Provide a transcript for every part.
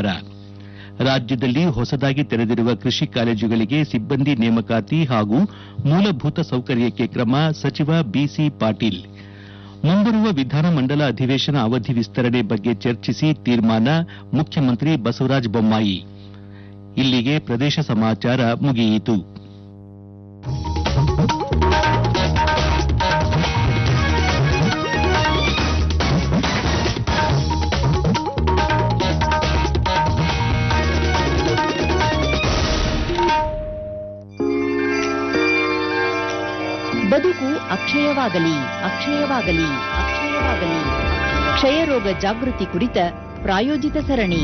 ನಿರ್ಧಾರ ರಾಜ್ಯದಲ್ಲಿ ಹೊಸದಾಗಿ ತೆರೆದಿರುವ ಕೃಷಿ ಕಾಲೇಜುಗಳಿಗೆ ಸಿಬ್ಬಂದಿ ನೇಮಕಾತಿ ಹಾಗೂ ಮೂಲಭೂತ ಸೌಕರ್ಯಕ್ಕೆ ಕ್ರಮ ಸಚಿವ ಬಿಸಿ ಪಾಟೀಲ್ ಮುಂಬರುವ ವಿಧಾನಮಂಡಲ ಅಧಿವೇಶನ ಅವಧಿ ವಿಸ್ತರಣೆ ಬಗ್ಗೆ ಚರ್ಚಿಸಿ ತೀರ್ಮಾನ ಮುಖ್ಯಮಂತ್ರಿ ಬಸವರಾಜ ಬೊಮ್ಮಾಯಿ ಇಲ್ಲಿಗೆ ಪ್ರದೇಶ ಸಮಾಚಾರ ಮುಗಿಯಿತು ಬದುಕು ಅಕ್ಷಯವಾಗಲಿ ಅಕ್ಷಯವಾಗಲಿ ಅಕ್ಷಯವಾಗಲಿ ಕ್ಷಯರೋಗ ಜಾಗೃತಿ ಕುರಿತ ಪ್ರಾಯೋಜಿತ ಸರಣಿ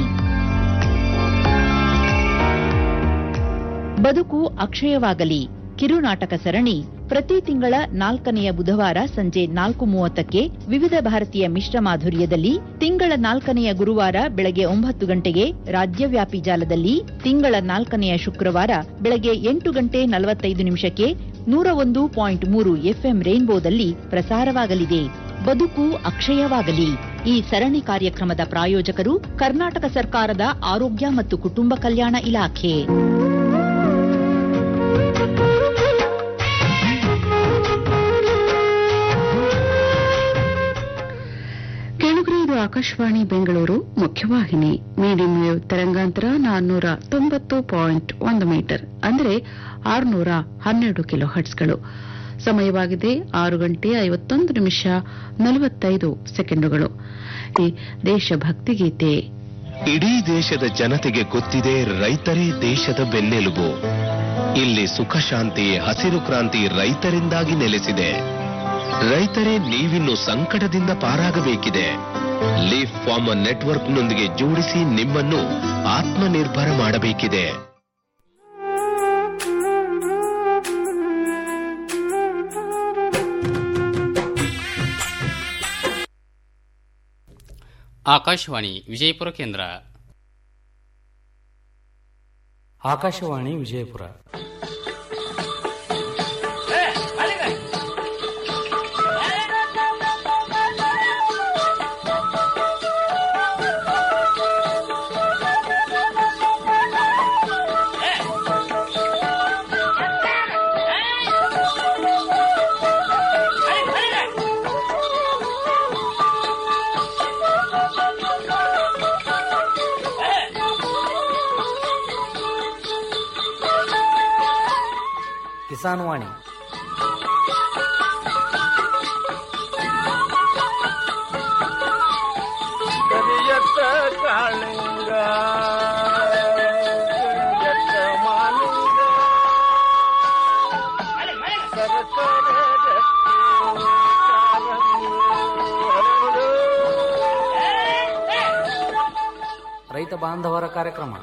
ಬದುಕು ಅಕ್ಷಯವಾಗಲಿ ಕಿರುನಾಟಕ ಸರಣಿ ಪ್ರತಿ ತಿಂಗಳ ನಾಲ್ಕನೆಯ ಬುಧವಾರ ಸಂಜೆ ನಾಲ್ಕು ಮೂವತ್ತಕ್ಕೆ ವಿವಿಧ ಭಾರತೀಯ ಮಿಶ್ರ ಮಾಧುರ್ಯದಲ್ಲಿ ತಿಂಗಳ ನಾಲ್ಕನೆಯ ಗುರುವಾರ ಬೆಳಗ್ಗೆ ಒಂಬತ್ತು ಗಂಟೆಗೆ ರಾಜ್ಯವ್ಯಾಪಿ ಜಾಲದಲ್ಲಿ ತಿಂಗಳ ನಾಲ್ಕನೆಯ ಶುಕ್ರವಾರ ಬೆಳಗ್ಗೆ ಎಂಟು ಗಂಟೆ ನಲವತ್ತೈದು ನಿಮಿಷಕ್ಕೆ ನೂರ ಒಂದು ಪಾಯಿಂಟ್ ಮೂರು ಎಫ್ಎಂ ರೈನ್ಬೋದಲ್ಲಿ ಪ್ರಸಾರವಾಗಲಿದೆ ಬದುಕು ಅಕ್ಷಯವಾಗಲಿ ಈ ಸರಣಿ ಕಾರ್ಯಕ್ರಮದ ಪ್ರಾಯೋಜಕರು ಕರ್ನಾಟಕ ಸರ್ಕಾರದ ಆರೋಗ್ಯ ಮತ್ತು ಕುಟುಂಬ ಕಲ್ಯಾಣ ಇಲಾಖೆ ಕೇಳುಗರೆ ಇದು ಆಕಾಶವಾಣಿ ಬೆಂಗಳೂರು ಮುಖ್ಯವಾಹಿನಿ ಮೀಡಿಯಂ ವೇವ್ ತರಂಗಾಂತರ ನಾನ್ನೂರ ತೊಂಬತ್ತು ಪಾಯಿಂಟ್ ಒಂದು ಮೀಟರ್ ಅಂದರೆ ಆರುನೂರ ಹನ್ನೆರಡು ಕಿಲೋ ಹರ್ಟ್ಸ್ಗಳು ಸಮಯವಾಗಿದೆ ಆರು ಗಂಟೆ ಐವತ್ತೊಂದು ನಿಮಿಷ ನಲವತ್ತೈದು ಸೆಕೆಂಡುಗಳು ಈ ದೇಶಭಕ್ತಿ ಗೀತೆ ಇಡೀ ದೇಶದ ಜನತೆಗೆ ಗೊತ್ತಿದೆ ರೈತರೇ ದೇಶದ ಬೆನ್ನೆಲುಬು ಇಲ್ಲಿ ಸುಖ ಶಾಂತಿ ಹಸಿರು ಕ್ರಾಂತಿ ರೈತರಿಂದಾಗಿ ನೆಲೆಸಿದೆ ರೈತರೇ ನೀವಿನ್ನು ಸಂಕಟದಿಂದ ಪಾರಾಗಬೇಕಿದೆ ಲೀಫ್ ಫಾರ್ಮರ್ ನೆಟ್ವರ್ಕ್ನೊಂದಿಗೆ ಜೋಡಿಸಿ ನಿಮ್ಮನ್ನು ಆತ್ಮನಿರ್ಭರ ಮಾಡಬೇಕಿದೆ ಆಕಾಶವಾಣಿ ವಿಜಯಪುರ ಕೇಂದ್ರ ಆಕಾಶವಾಣಿ ವಿಜಯಪುರ ಕಿಸಾನ್ ವಾಣಿ ಕರಿಯತ್ತ ಕಾಳಿಂಗ ಕರಿಯತ್ತ ಮಾಲಿಂಗ ಸರಕಾರ ರೈತ ಬಾಂಧವರ ಕಾರ್ಯಕ್ರಮ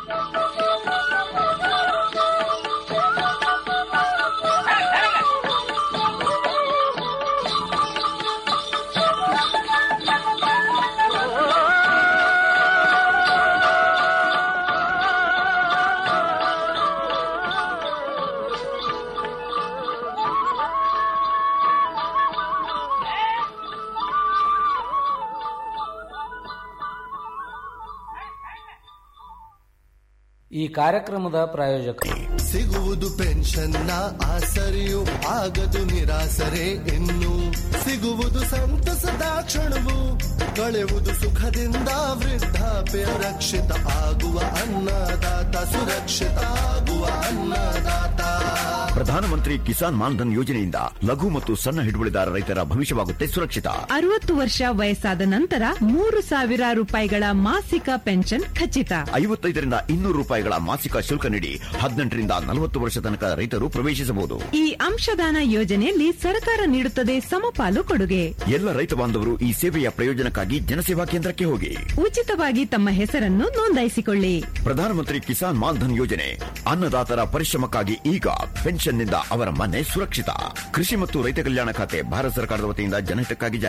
ಈ ಕಾರ್ಯಕ್ರಮದ ಪ್ರಾಯೋಜಕರು ಸಿಗುವುದು ಪೆನ್ಷನ್ನ ಆಸರೆಯು ಆಗದು ನಿರಾಸರೆ ಇನ್ನು ಸಿಗುವುದು ಸಂತಸದ ಕ್ಷಣವು ಕಳೆಯುವುದು ಸುಖದಿಂದ ವೃದ್ಧಾಪ್ಯ ರಕ್ಷಿತ ಆಗುವ ಅನ್ನದಾತ ಸುರಕ್ಷಿತ ಆಗುವ ಅನ್ನದಾತ ಪ್ರಧಾನಮಂತ್ರಿ ಕಿಸಾನ್ ಮಾನ್ಧನ್ ಯೋಜನೆಯಿಂದ ಲಘು ಮತ್ತು ಸಣ್ಣ ಹಿಡುವಳಿದಾರ ರೈತರ ಭವಿಷ್ಯವಾಗುತ್ತೆ ಸುರಕ್ಷಿತ ಅರವತ್ತು ವರ್ಷ ವಯಸ್ಸಾದ ನಂತರ ಮೂರು ಸಾವಿರ ರೂಪಾಯಿಗಳ ಮಾಸಿಕ ಪೆನ್ಷನ್ ಖಚಿತ ಐವತ್ತೈದರಿಂದ ಇನ್ನೂರು ರೂಪಾಯಿಗಳ ಮಾಸಿಕ ಶುಲ್ಕ ನೀಡಿ ಹದಿನೆಂಟರಿಂದ ನಲವತ್ತು ವರ್ಷ ತನಕ ರೈತರು ಪ್ರವೇಶಿಸಬಹುದು ಈ ಅಂಶದಾನ ಯೋಜನೆಯಲ್ಲಿ ಸರ್ಕಾರ ನೀಡುತ್ತದೆ ಸಮಪಾಲು ಕೊಡುಗೆ ಎಲ್ಲ ರೈತ ಬಾಂಧವರು ಈ ಸೇವೆಯ ಪ್ರಯೋಜನಕ್ಕಾಗಿ ಜನಸೇವಾ ಕೇಂದ್ರಕ್ಕೆ ಹೋಗಿ ಉಚಿತವಾಗಿ ತಮ್ಮ ಹೆಸರನ್ನು ನೋಂದಾಯಿಸಿಕೊಳ್ಳಿ ಪ್ರಧಾನಮಂತ್ರಿ ಕಿಸಾನ್ ಮಾನ್ಧನ್ ಯೋಜನೆ ಅನ್ನದಾತರ ಪರಿಶ್ರಮಕ್ಕಾಗಿ ಈಗ ಪೆನ್ಷನ್ನಿಂದ ಅವರ ಮನೆ ಸುರಕ್ಷಿತ ಕೃಷಿ ಮತ್ತು ರೈತ ಕಲ್ಯಾಣ ಖಾತೆ ಭಾರತ ಸರ್ಕಾರದ ವತಿಯಿಂದ ಜನಹಿತಕ್ಕಾಗಿ ಜಾರಿ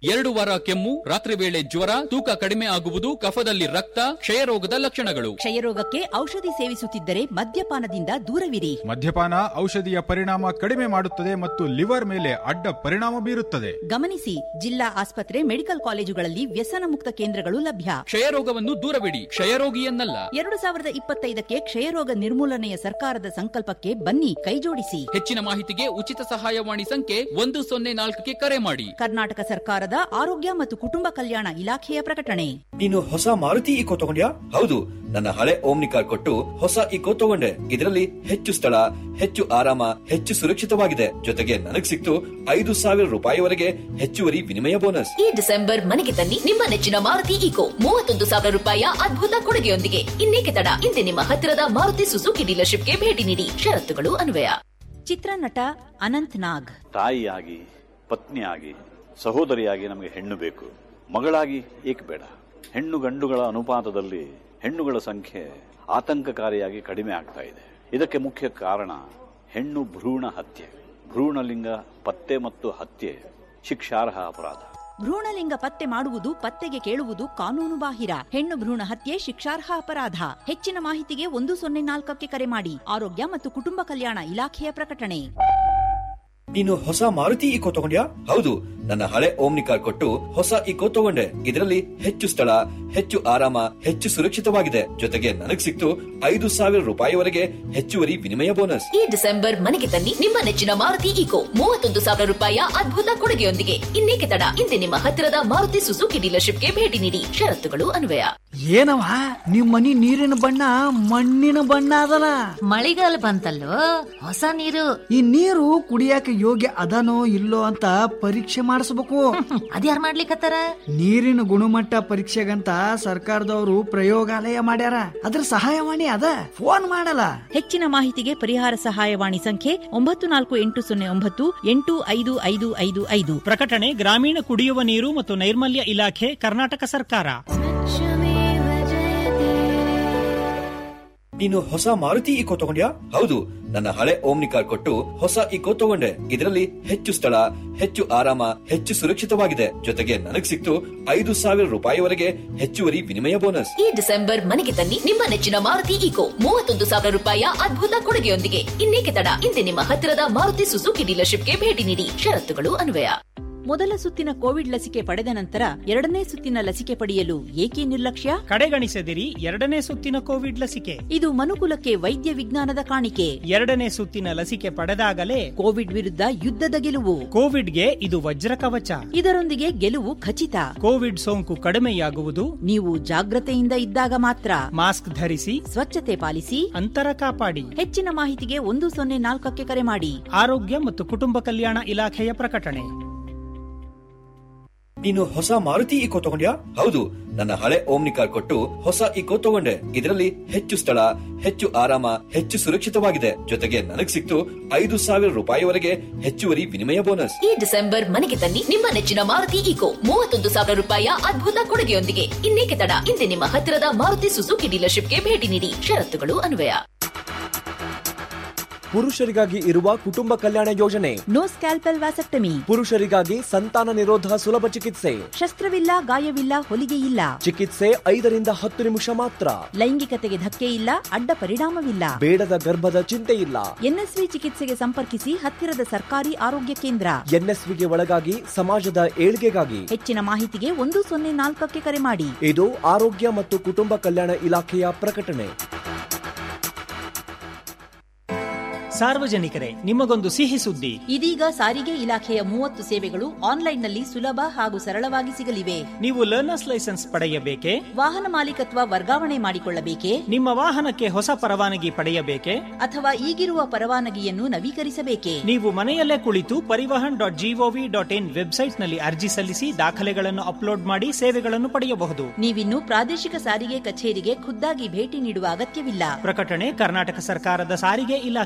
ಎರಡು ವಾರ ಕೆಮ್ಮು ರಾತ್ರಿ ವೇಳೆ ಜ್ವರ ತೂಕ ಕಡಿಮೆ ಆಗುವುದು ಕಫದಲ್ಲಿ ರಕ್ತ ಕ್ಷಯರೋಗದ ಲಕ್ಷಣಗಳು ಕ್ಷಯರೋಗಕ್ಕೆ ಔಷಧಿ ಸೇವಿಸುತ್ತಿದ್ದರೆ ಮದ್ಯಪಾನದಿಂದ ದೂರವಿರಿ ಮದ್ಯಪಾನ ಔಷಧಿಯ ಪರಿಣಾಮ ಕಡಿಮೆ ಮಾಡುತ್ತದೆ ಮತ್ತು ಲಿವರ್ ಮೇಲೆ ಅಡ್ಡ ಪರಿಣಾಮ ಬೀರುತ್ತದೆ ಗಮನಿಸಿ ಜಿಲ್ಲಾ ಆಸ್ಪತ್ರೆ ಮೆಡಿಕಲ್ ಕಾಲೇಜುಗಳಲ್ಲಿ ವ್ಯಸನ ಮುಕ್ತ ಕೇಂದ್ರಗಳು ಲಭ್ಯ ಕ್ಷಯರೋಗವನ್ನು ದೂರವಿಡಿ ಕ್ಷಯರೋಗಿಯನ್ನಲ್ಲ ಎರಡು ಸಾವಿರದ ಇಪ್ಪತ್ತೈದಕ್ಕೆ ಕ್ಷಯರೋಗ ನಿರ್ಮೂಲನೆಯ ಸರ್ಕಾರದ ಸಂಕಲ್ಪಕ್ಕೆ ಬನ್ನಿ ಕೈಜೋಡಿಸಿ ಹೆಚ್ಚಿನ ಮಾಹಿತಿಗೆ ಉಚಿತ ಸಹಾಯವಾಣಿ ಸಂಖ್ಯೆ ಒಂದು ಸೊನ್ನೆ ನಾಲ್ಕಕ್ಕೆ ಕರೆ ಮಾಡಿ ಕರ್ನಾಟಕ ಸರ್ಕಾರದ ಆರೋಗ್ಯ ಮತ್ತು ಕುಟುಂಬ ಕಲ್ಯಾಣ ಇಲಾಖೆಯ ಪ್ರಕಟಣೆ ನೀನು ಹೊಸ ಮಾರುತಿ ಇಕೋ ತಗೊಂಡ್ಯಾ ಹೌದು ನನ್ನ ಹಳೆ ಓಮ್ನಿ ಕಾರ್ ಕೊಟ್ಟು ಹೊಸ ಇಕೋ ತಗೊಂಡೆ ಇದರಲ್ಲಿ ಹೆಚ್ಚು ಸ್ಥಳ ಹೆಚ್ಚು ಆರಾಮ ಹೆಚ್ಚು ಸುರಕ್ಷಿತವಾಗಿದೆ ಜೊತೆಗೆ ನನಗ್ ಸಿಕ್ತು ಐದು ಸಾವಿರ ರೂಪಾಯಿವರೆಗೆ ಹೆಚ್ಚುವರಿ ವಿನಿಮಯ ಬೋನಸ್ ಈ ಡಿಸೆಂಬರ್ ಮನೆಗೆ ತನ್ನಿ ನಿಮ್ಮ ನೆಚ್ಚಿನ ಮಾರುತಿ ಈಕೋ ಮೂವತ್ತೊಂದು ಸಾವಿರ ರೂಪಾಯಿಯ ಅದ್ಭುತ ಕೊಡುಗೆಯೊಂದಿಗೆ ಇನ್ನೇಕೆ ತಡ ಇಂದೇ ನಿಮ್ಮ ಹತ್ತಿರದ ಮಾರುತಿ ಸುಜುಕಿ ಡೀಲರ್ಶಿಪ್ಗೆ ಭೇಟಿ ನೀಡಿ ಷರತ್ತುಗಳು ಅನ್ವಯ ಚಿತ್ರನಟ ಅನಂತ್ ನಾಗ್ ತಾಯಿಯಾಗಿ ಪತ್ನಿಯಾಗಿ ಸಹೋದರಿಯಾಗಿ ನಮಗೆ ಹೆಣ್ಣು ಬೇಕು ಮಗಳಾಗಿ ಏಕೆ ಬೇಡ ಹೆಣ್ಣು ಗಂಡುಗಳ ಅನುಪಾತದಲ್ಲಿ ಹೆಣ್ಣುಗಳ ಸಂಖ್ಯೆ ಆತಂಕಕಾರಿಯಾಗಿ ಕಡಿಮೆ ಆಗ್ತಾ ಇದೆ ಇದಕ್ಕೆ ಮುಖ್ಯ ಕಾರಣ ಹೆಣ್ಣು ಭ್ರೂಣ ಹತ್ಯೆ ಭ್ರೂಣಲಿಂಗ ಪತ್ತೆ ಮತ್ತು ಹತ್ಯೆ ಶಿಕ್ಷಾರ್ಹ ಅಪರಾಧ ಭ್ರೂಣಲಿಂಗ ಪತ್ತೆ ಮಾಡುವುದು ಪತ್ತೆಗೆ ಕೇಳುವುದು ಕಾನೂನು ಬಾಹಿರ ಹೆಣ್ಣು ಭ್ರೂಣ ಹತ್ಯೆ ಶಿಕ್ಷಾರ್ಹ ಅಪರಾಧ ಹೆಚ್ಚಿನ ಮಾಹಿತಿಗೆ ಒಂದು ಸೊನ್ನೆ ನಾಲ್ಕಕ್ಕೆ ಕರೆ ಮಾಡಿ ಆರೋಗ್ಯ ಮತ್ತು ಕುಟುಂಬ ಕಲ್ಯಾಣ ಇಲಾಖೆಯ ಪ್ರಕಟಣೆ ನೀನು ಹೊಸ ಮಾರುತಿ ಇಕೋ ತಗೊಂಡ್ಯಾ ಹೌದು ನನ್ನ ಹಳೆ ಓಮ್ನಿ ಕಾರ್ ಕೊಟ್ಟು ಹೊಸ ಇಕೋ ತಗೊಂಡೆ ಇದರಲ್ಲಿ ಹೆಚ್ಚು ಸ್ಥಳ ಹೆಚ್ಚು ಆರಾಮ ಹೆಚ್ಚು ಸುರಕ್ಷಿತವಾಗಿದೆ ಜೊತೆಗೆ ನನಗ್ ಸಿಕ್ತು ಐದು ಸಾವಿರ ರೂಪಾಯಿವರೆಗೆ ಹೆಚ್ಚುವರಿ ವಿನಿಮಯ ಬೋನಸ್ ಈ ಡಿಸೆಂಬರ್ ಮನೆಗೆ ತನ್ನಿ ನಿಮ್ಮ ನೆಚ್ಚಿನ ಮಾರುತಿ ಈಕೋ ಮೂವತ್ತೊಂದು ಸಾವಿರ ರೂಪಾಯಿಯ ಅದ್ಭುತ ಕೊಡುಗೆಯೊಂದಿಗೆ ಇನ್ನೇಕೆ ತಡ ಇಂದೇ ನಿಮ್ಮ ಹತ್ತಿರದ ಮಾರುತಿ ಸುಜುಕಿ ಡೀಲರ್ಶಿಪ್ಗೆ ಭೇಟಿ ನೀಡಿ ಷರತ್ತುಗಳು ಅನ್ವಯ ಏನವ ನಿಮ್ ಮನಿ ನೀರಿನ ಬಣ್ಣ ಮಣ್ಣಿನ ಬಣ್ಣ ಅದಲ್ಲ ಮಳಿಗಾಲ ಬಂತಲ್ಲೋ ಹೊಸ ನೀರು ಈ ನೀರು ಕುಡಿಯಾಕ ಯೋಗ್ಯ ಅದನೋ ಇಲ್ಲೋ ಅಂತ ಪರೀಕ್ಷೆ ಮಾಡಿಸ್ಬೇಕು ಅದ್ಯಾರ್ ಮಾಡ್ಲಿಕ್ಕತ್ತಾರ ನೀರಿನ ಗುಣಮಟ್ಟ ಪರೀಕ್ಷೆಗಂತ ಸರ್ಕಾರದವರು ಪ್ರಯೋಗಾಲಯ ಮಾಡ್ಯಾರ ಅದ್ರ ಸಹಾಯವಾಣಿ ಅದ ಫೋನ್ ಮಾಡಲ್ಲ ಹೆಚ್ಚಿನ ಮಾಹಿತಿಗೆ ಪರಿಹಾರ ಸಹಾಯವಾಣಿ ಸಂಖ್ಯೆ ಒಂಬತ್ತು ನಾಲ್ಕು ಎಂಟು ಸೊನ್ನೆ ಒಂಬತ್ತು ಎಂಟು ಐದು ಐದು ಐದು ಐದು ಪ್ರಕಟಣೆ ಗ್ರಾಮೀಣ ಕುಡಿಯುವ ನೀರು ಮತ್ತು ನೈರ್ಮಲ್ಯ ಇಲಾಖೆ ಕರ್ನಾಟಕ ಸರ್ಕಾರ ನೀನು ಹೊಸ ಮಾರುತಿ ಇಕೋ ತಗೊಂಡ್ಯಾ ಹೌದು ನನ್ನ ಹಳೆ ಓಮ್ನಿ ಕಾರ್ ಕೊಟ್ಟು ಹೊಸ ಇಕೋ ತಗೊಂಡೆ ಇದರಲ್ಲಿ ಹೆಚ್ಚು ಸ್ಥಳ ಹೆಚ್ಚು ಆರಾಮ ಹೆಚ್ಚು ಸುರಕ್ಷಿತವಾಗಿದೆ ಜೊತೆಗೆ ನನಗ್ ಸಿಕ್ತು ಐದು ಸಾವಿರ ರೂಪಾಯಿವರೆಗೆ ಹೆಚ್ಚುವರಿ ವಿನಿಮಯ ಬೋನಸ್ ಈ ಡಿಸೆಂಬರ್ ಮನೆಗೆ ತನ್ನಿ ನಿಮ್ಮ ನೆಚ್ಚಿನ ಮಾರುತಿ ಈಕೋ ಮೂವತ್ತೊಂದು ಸಾವಿರ ರೂಪಾಯಿಯ ಅದ್ಭುತ ಕೊಡುಗೆಯೊಂದಿಗೆ ಇನ್ನೇಕೆ ತಡ ಇಂದೇ ನಿಮ್ಮ ಹತ್ತಿರದ ಮಾರುತಿ ಸುಜುಕಿ ಡೀಲರ್ಶಿಪ್ಗೆ ಭೇಟಿ ನೀಡಿ ಷರತ್ತುಗಳು ಅನ್ವಯ ಮೊದಲ ಸುತ್ತಿನ ಕೋವಿಡ್ ಲಸಿಕೆ ಪಡೆದ ನಂತರ ಎರಡನೇ ಸುತ್ತಿನ ಲಸಿಕೆ ಪಡೆಯಲು ಏಕೆ ನಿರ್ಲಕ್ಷ್ಯ ಕಡೆಗಣಿಸದಿರಿ ಎರಡನೇ ಸುತ್ತಿನ ಕೋವಿಡ್ ಲಸಿಕೆ ಇದು ಮನುಕುಲಕ್ಕೆ ವೈದ್ಯ ವಿಜ್ಞಾನದ ಕಾಣಿಕೆ ಎರಡನೇ ಸುತ್ತಿನ ಲಸಿಕೆ ಪಡೆದಾಗಲೇ ಕೋವಿಡ್ ವಿರುದ್ಧ ಯುದ್ಧದ ಗೆಲುವು ಕೋವಿಡ್ಗೆ ಇದು ವಜ್ರ ಕವಚ ಇದರೊಂದಿಗೆ ಗೆಲುವು ಖಚಿತ ಕೋವಿಡ್ ಸೋಂಕು ಕಡಿಮೆಯಾಗುವುದು ನೀವು ಜಾಗ್ರತೆಯಿಂದ ಇದ್ದಾಗ ಮಾತ್ರ ಮಾಸ್ಕ್ ಧರಿಸಿ ಸ್ವಚ್ಛತೆ ಪಾಲಿಸಿ ಅಂತರ ಕಾಪಾಡಿ ಹೆಚ್ಚಿನ ಮಾಹಿತಿಗೆ ಒಂದು ಸೊನ್ನೆ ನಾಲ್ಕಕ್ಕೆ ಕರೆ ಮಾಡಿ ಆರೋಗ್ಯ ಮತ್ತು ಕುಟುಂಬ ಕಲ್ಯಾಣ ಇಲಾಖೆಯ ಪ್ರಕಟಣೆ ನೀನು ಹೊಸ ಮಾರುತಿ ಇಕೋ ತಗೊಂಡ್ಯಾ ಹೌದು ನನ್ನ ಹಳೆ ಓಮ್ನಿ ಕಾರ್ ಕೊಟ್ಟು ಹೊಸ ಇಕೋ ತಗೊಂಡೆ ಇದರಲ್ಲಿ ಹೆಚ್ಚು ಸ್ಥಳ ಹೆಚ್ಚು ಆರಾಮ ಹೆಚ್ಚು ಸುರಕ್ಷಿತವಾಗಿದೆ ಜೊತೆಗೆ ನನಗ್ ಸಿಕ್ತು ಐದು ಸಾವಿರ ರೂಪಾಯಿವರೆಗೆ ಹೆಚ್ಚುವರಿ ವಿನಿಮಯ ಬೋನಸ್ ಈ ಡಿಸೆಂಬರ್ ಮನೆಗೆ ತನ್ನಿ ನಿಮ್ಮ ನೆಚ್ಚಿನ ಮಾರುತಿ ಈಕೋ ಮೂವತ್ತೊಂದು ಸಾವಿರ ರೂಪಾಯಿಯ ಅದ್ಭುತ ಕೊಡುಗೆಯೊಂದಿಗೆ ಇನ್ನೇಕೆ ತಡ ಇಂದೇ ನಿಮ್ಮ ಹತ್ತಿರದ ಮಾರುತಿ ಸುಜುಕಿ ಡೀಲರ್ಶಿಪ್ಗೆ ಭೇಟಿ ನೀಡಿ ಷರತ್ತುಗಳು ಅನ್ವಯ ಪುರುಷರಿಗಾಗಿ ಇರುವ ಕುಟುಂಬ ಕಲ್ಯಾಣ ಯೋಜನೆ ನೋ ಸ್ಕ್ಯಾಲ್ಪಲ್ ವ್ಯಾಸಕ್ಟಮಿ ಪುರುಷರಿಗಾಗಿ ಸಂತಾನ ನಿರೋಧ ಸುಲಭ ಚಿಕಿತ್ಸೆ ಶಸ್ತ್ರವಿಲ್ಲ ಗಾಯವಿಲ್ಲ ಹೊಲಿಗೆ ಇಲ್ಲ ಚಿಕಿತ್ಸೆ ಐದರಿಂದ ಹತ್ತು ನಿಮಿಷ ಮಾತ್ರ ಲೈಂಗಿಕತೆಗೆ ಧಕ್ಕೆ ಇಲ್ಲ ಅಡ್ಡ ಪರಿಣಾಮವಿಲ್ಲ ಬೇಡದ ಗರ್ಭದ ಚಿಂತೆ ಇಲ್ಲ ಎನ್ಎಸ್ವಿ ಚಿಕಿತ್ಸೆಗೆ ಸಂಪರ್ಕಿಸಿ ಹತ್ತಿರದ ಸರ್ಕಾರಿ ಆರೋಗ್ಯ ಕೇಂದ್ರ ಎನ್ಎಸ್ವಿಗೆ ಒಳಗಾಗಿ ಸಮಾಜದ ಏಳ್ಗೆಗಾಗಿ ಹೆಚ್ಚಿನ ಮಾಹಿತಿಗೆ ಒಂದು ಸೊನ್ನೆ ನಾಲ್ಕಕ್ಕೆ ಕರೆ ಮಾಡಿ ಇದು ಆರೋಗ್ಯ ಮತ್ತು ಕುಟುಂಬ ಕಲ್ಯಾಣ ಇಲಾಖೆಯ ಪ್ರಕಟಣೆ ಸಾರ್ವಜನಿಕರೇ ನಿಮಗೊಂದು ಸಿಹಿ ಸುದ್ದಿ ಇದೀಗ ಸಾರಿಗೆ ಇಲಾಖೆಯ ಮೂವತ್ತು ಸೇವೆಗಳು ಆನ್ಲೈನ್ನಲ್ಲಿ ಸುಲಭ ಹಾಗೂ ಸರಳವಾಗಿ ಸಿಗಲಿವೆ ನೀವು ಲರ್ನರ್ಸ್ ಲೈಸೆನ್ಸ್ ಪಡೆಯಬೇಕೆ ವಾಹನ ಮಾಲೀಕತ್ವ ವರ್ಗಾವಣೆ ಮಾಡಿಕೊಳ್ಳಬೇಕೆ ನಿಮ್ಮ ವಾಹನಕ್ಕೆ ಹೊಸ ಪರವಾನಗಿ ಪಡೆಯಬೇಕೆ ಅಥವಾ ಈಗಿರುವ ಪರವಾನಗಿಯನ್ನು ನವೀಕರಿಸಬೇಕೆ ನೀವು ಮನೆಯಲ್ಲೇ ಕುಳಿತು Parivahan dot G O V dot in ವೆಬ್ಸೈಟ್ನಲ್ಲಿ ಅರ್ಜಿ ಸಲ್ಲಿಸಿ ದಾಖಲೆಗಳನ್ನು ಅಪ್ಲೋಡ್ ಮಾಡಿ ಸೇವೆಗಳನ್ನು ಪಡೆಯಬಹುದು ನೀವಿನ್ನು ಪ್ರಾದೇಶಿಕ ಸಾರಿಗೆ ಕಚೇರಿಗೆ ಖುದ್ದಾಗಿ ಭೇಟಿ ನೀಡುವ ಅಗತ್ಯವಿಲ್ಲ ಪ್ರಕಟಣೆ ಕರ್ನಾಟಕ ಸರ್ಕಾರದ ಸಾರಿಗೆ ಇಲಾಖೆ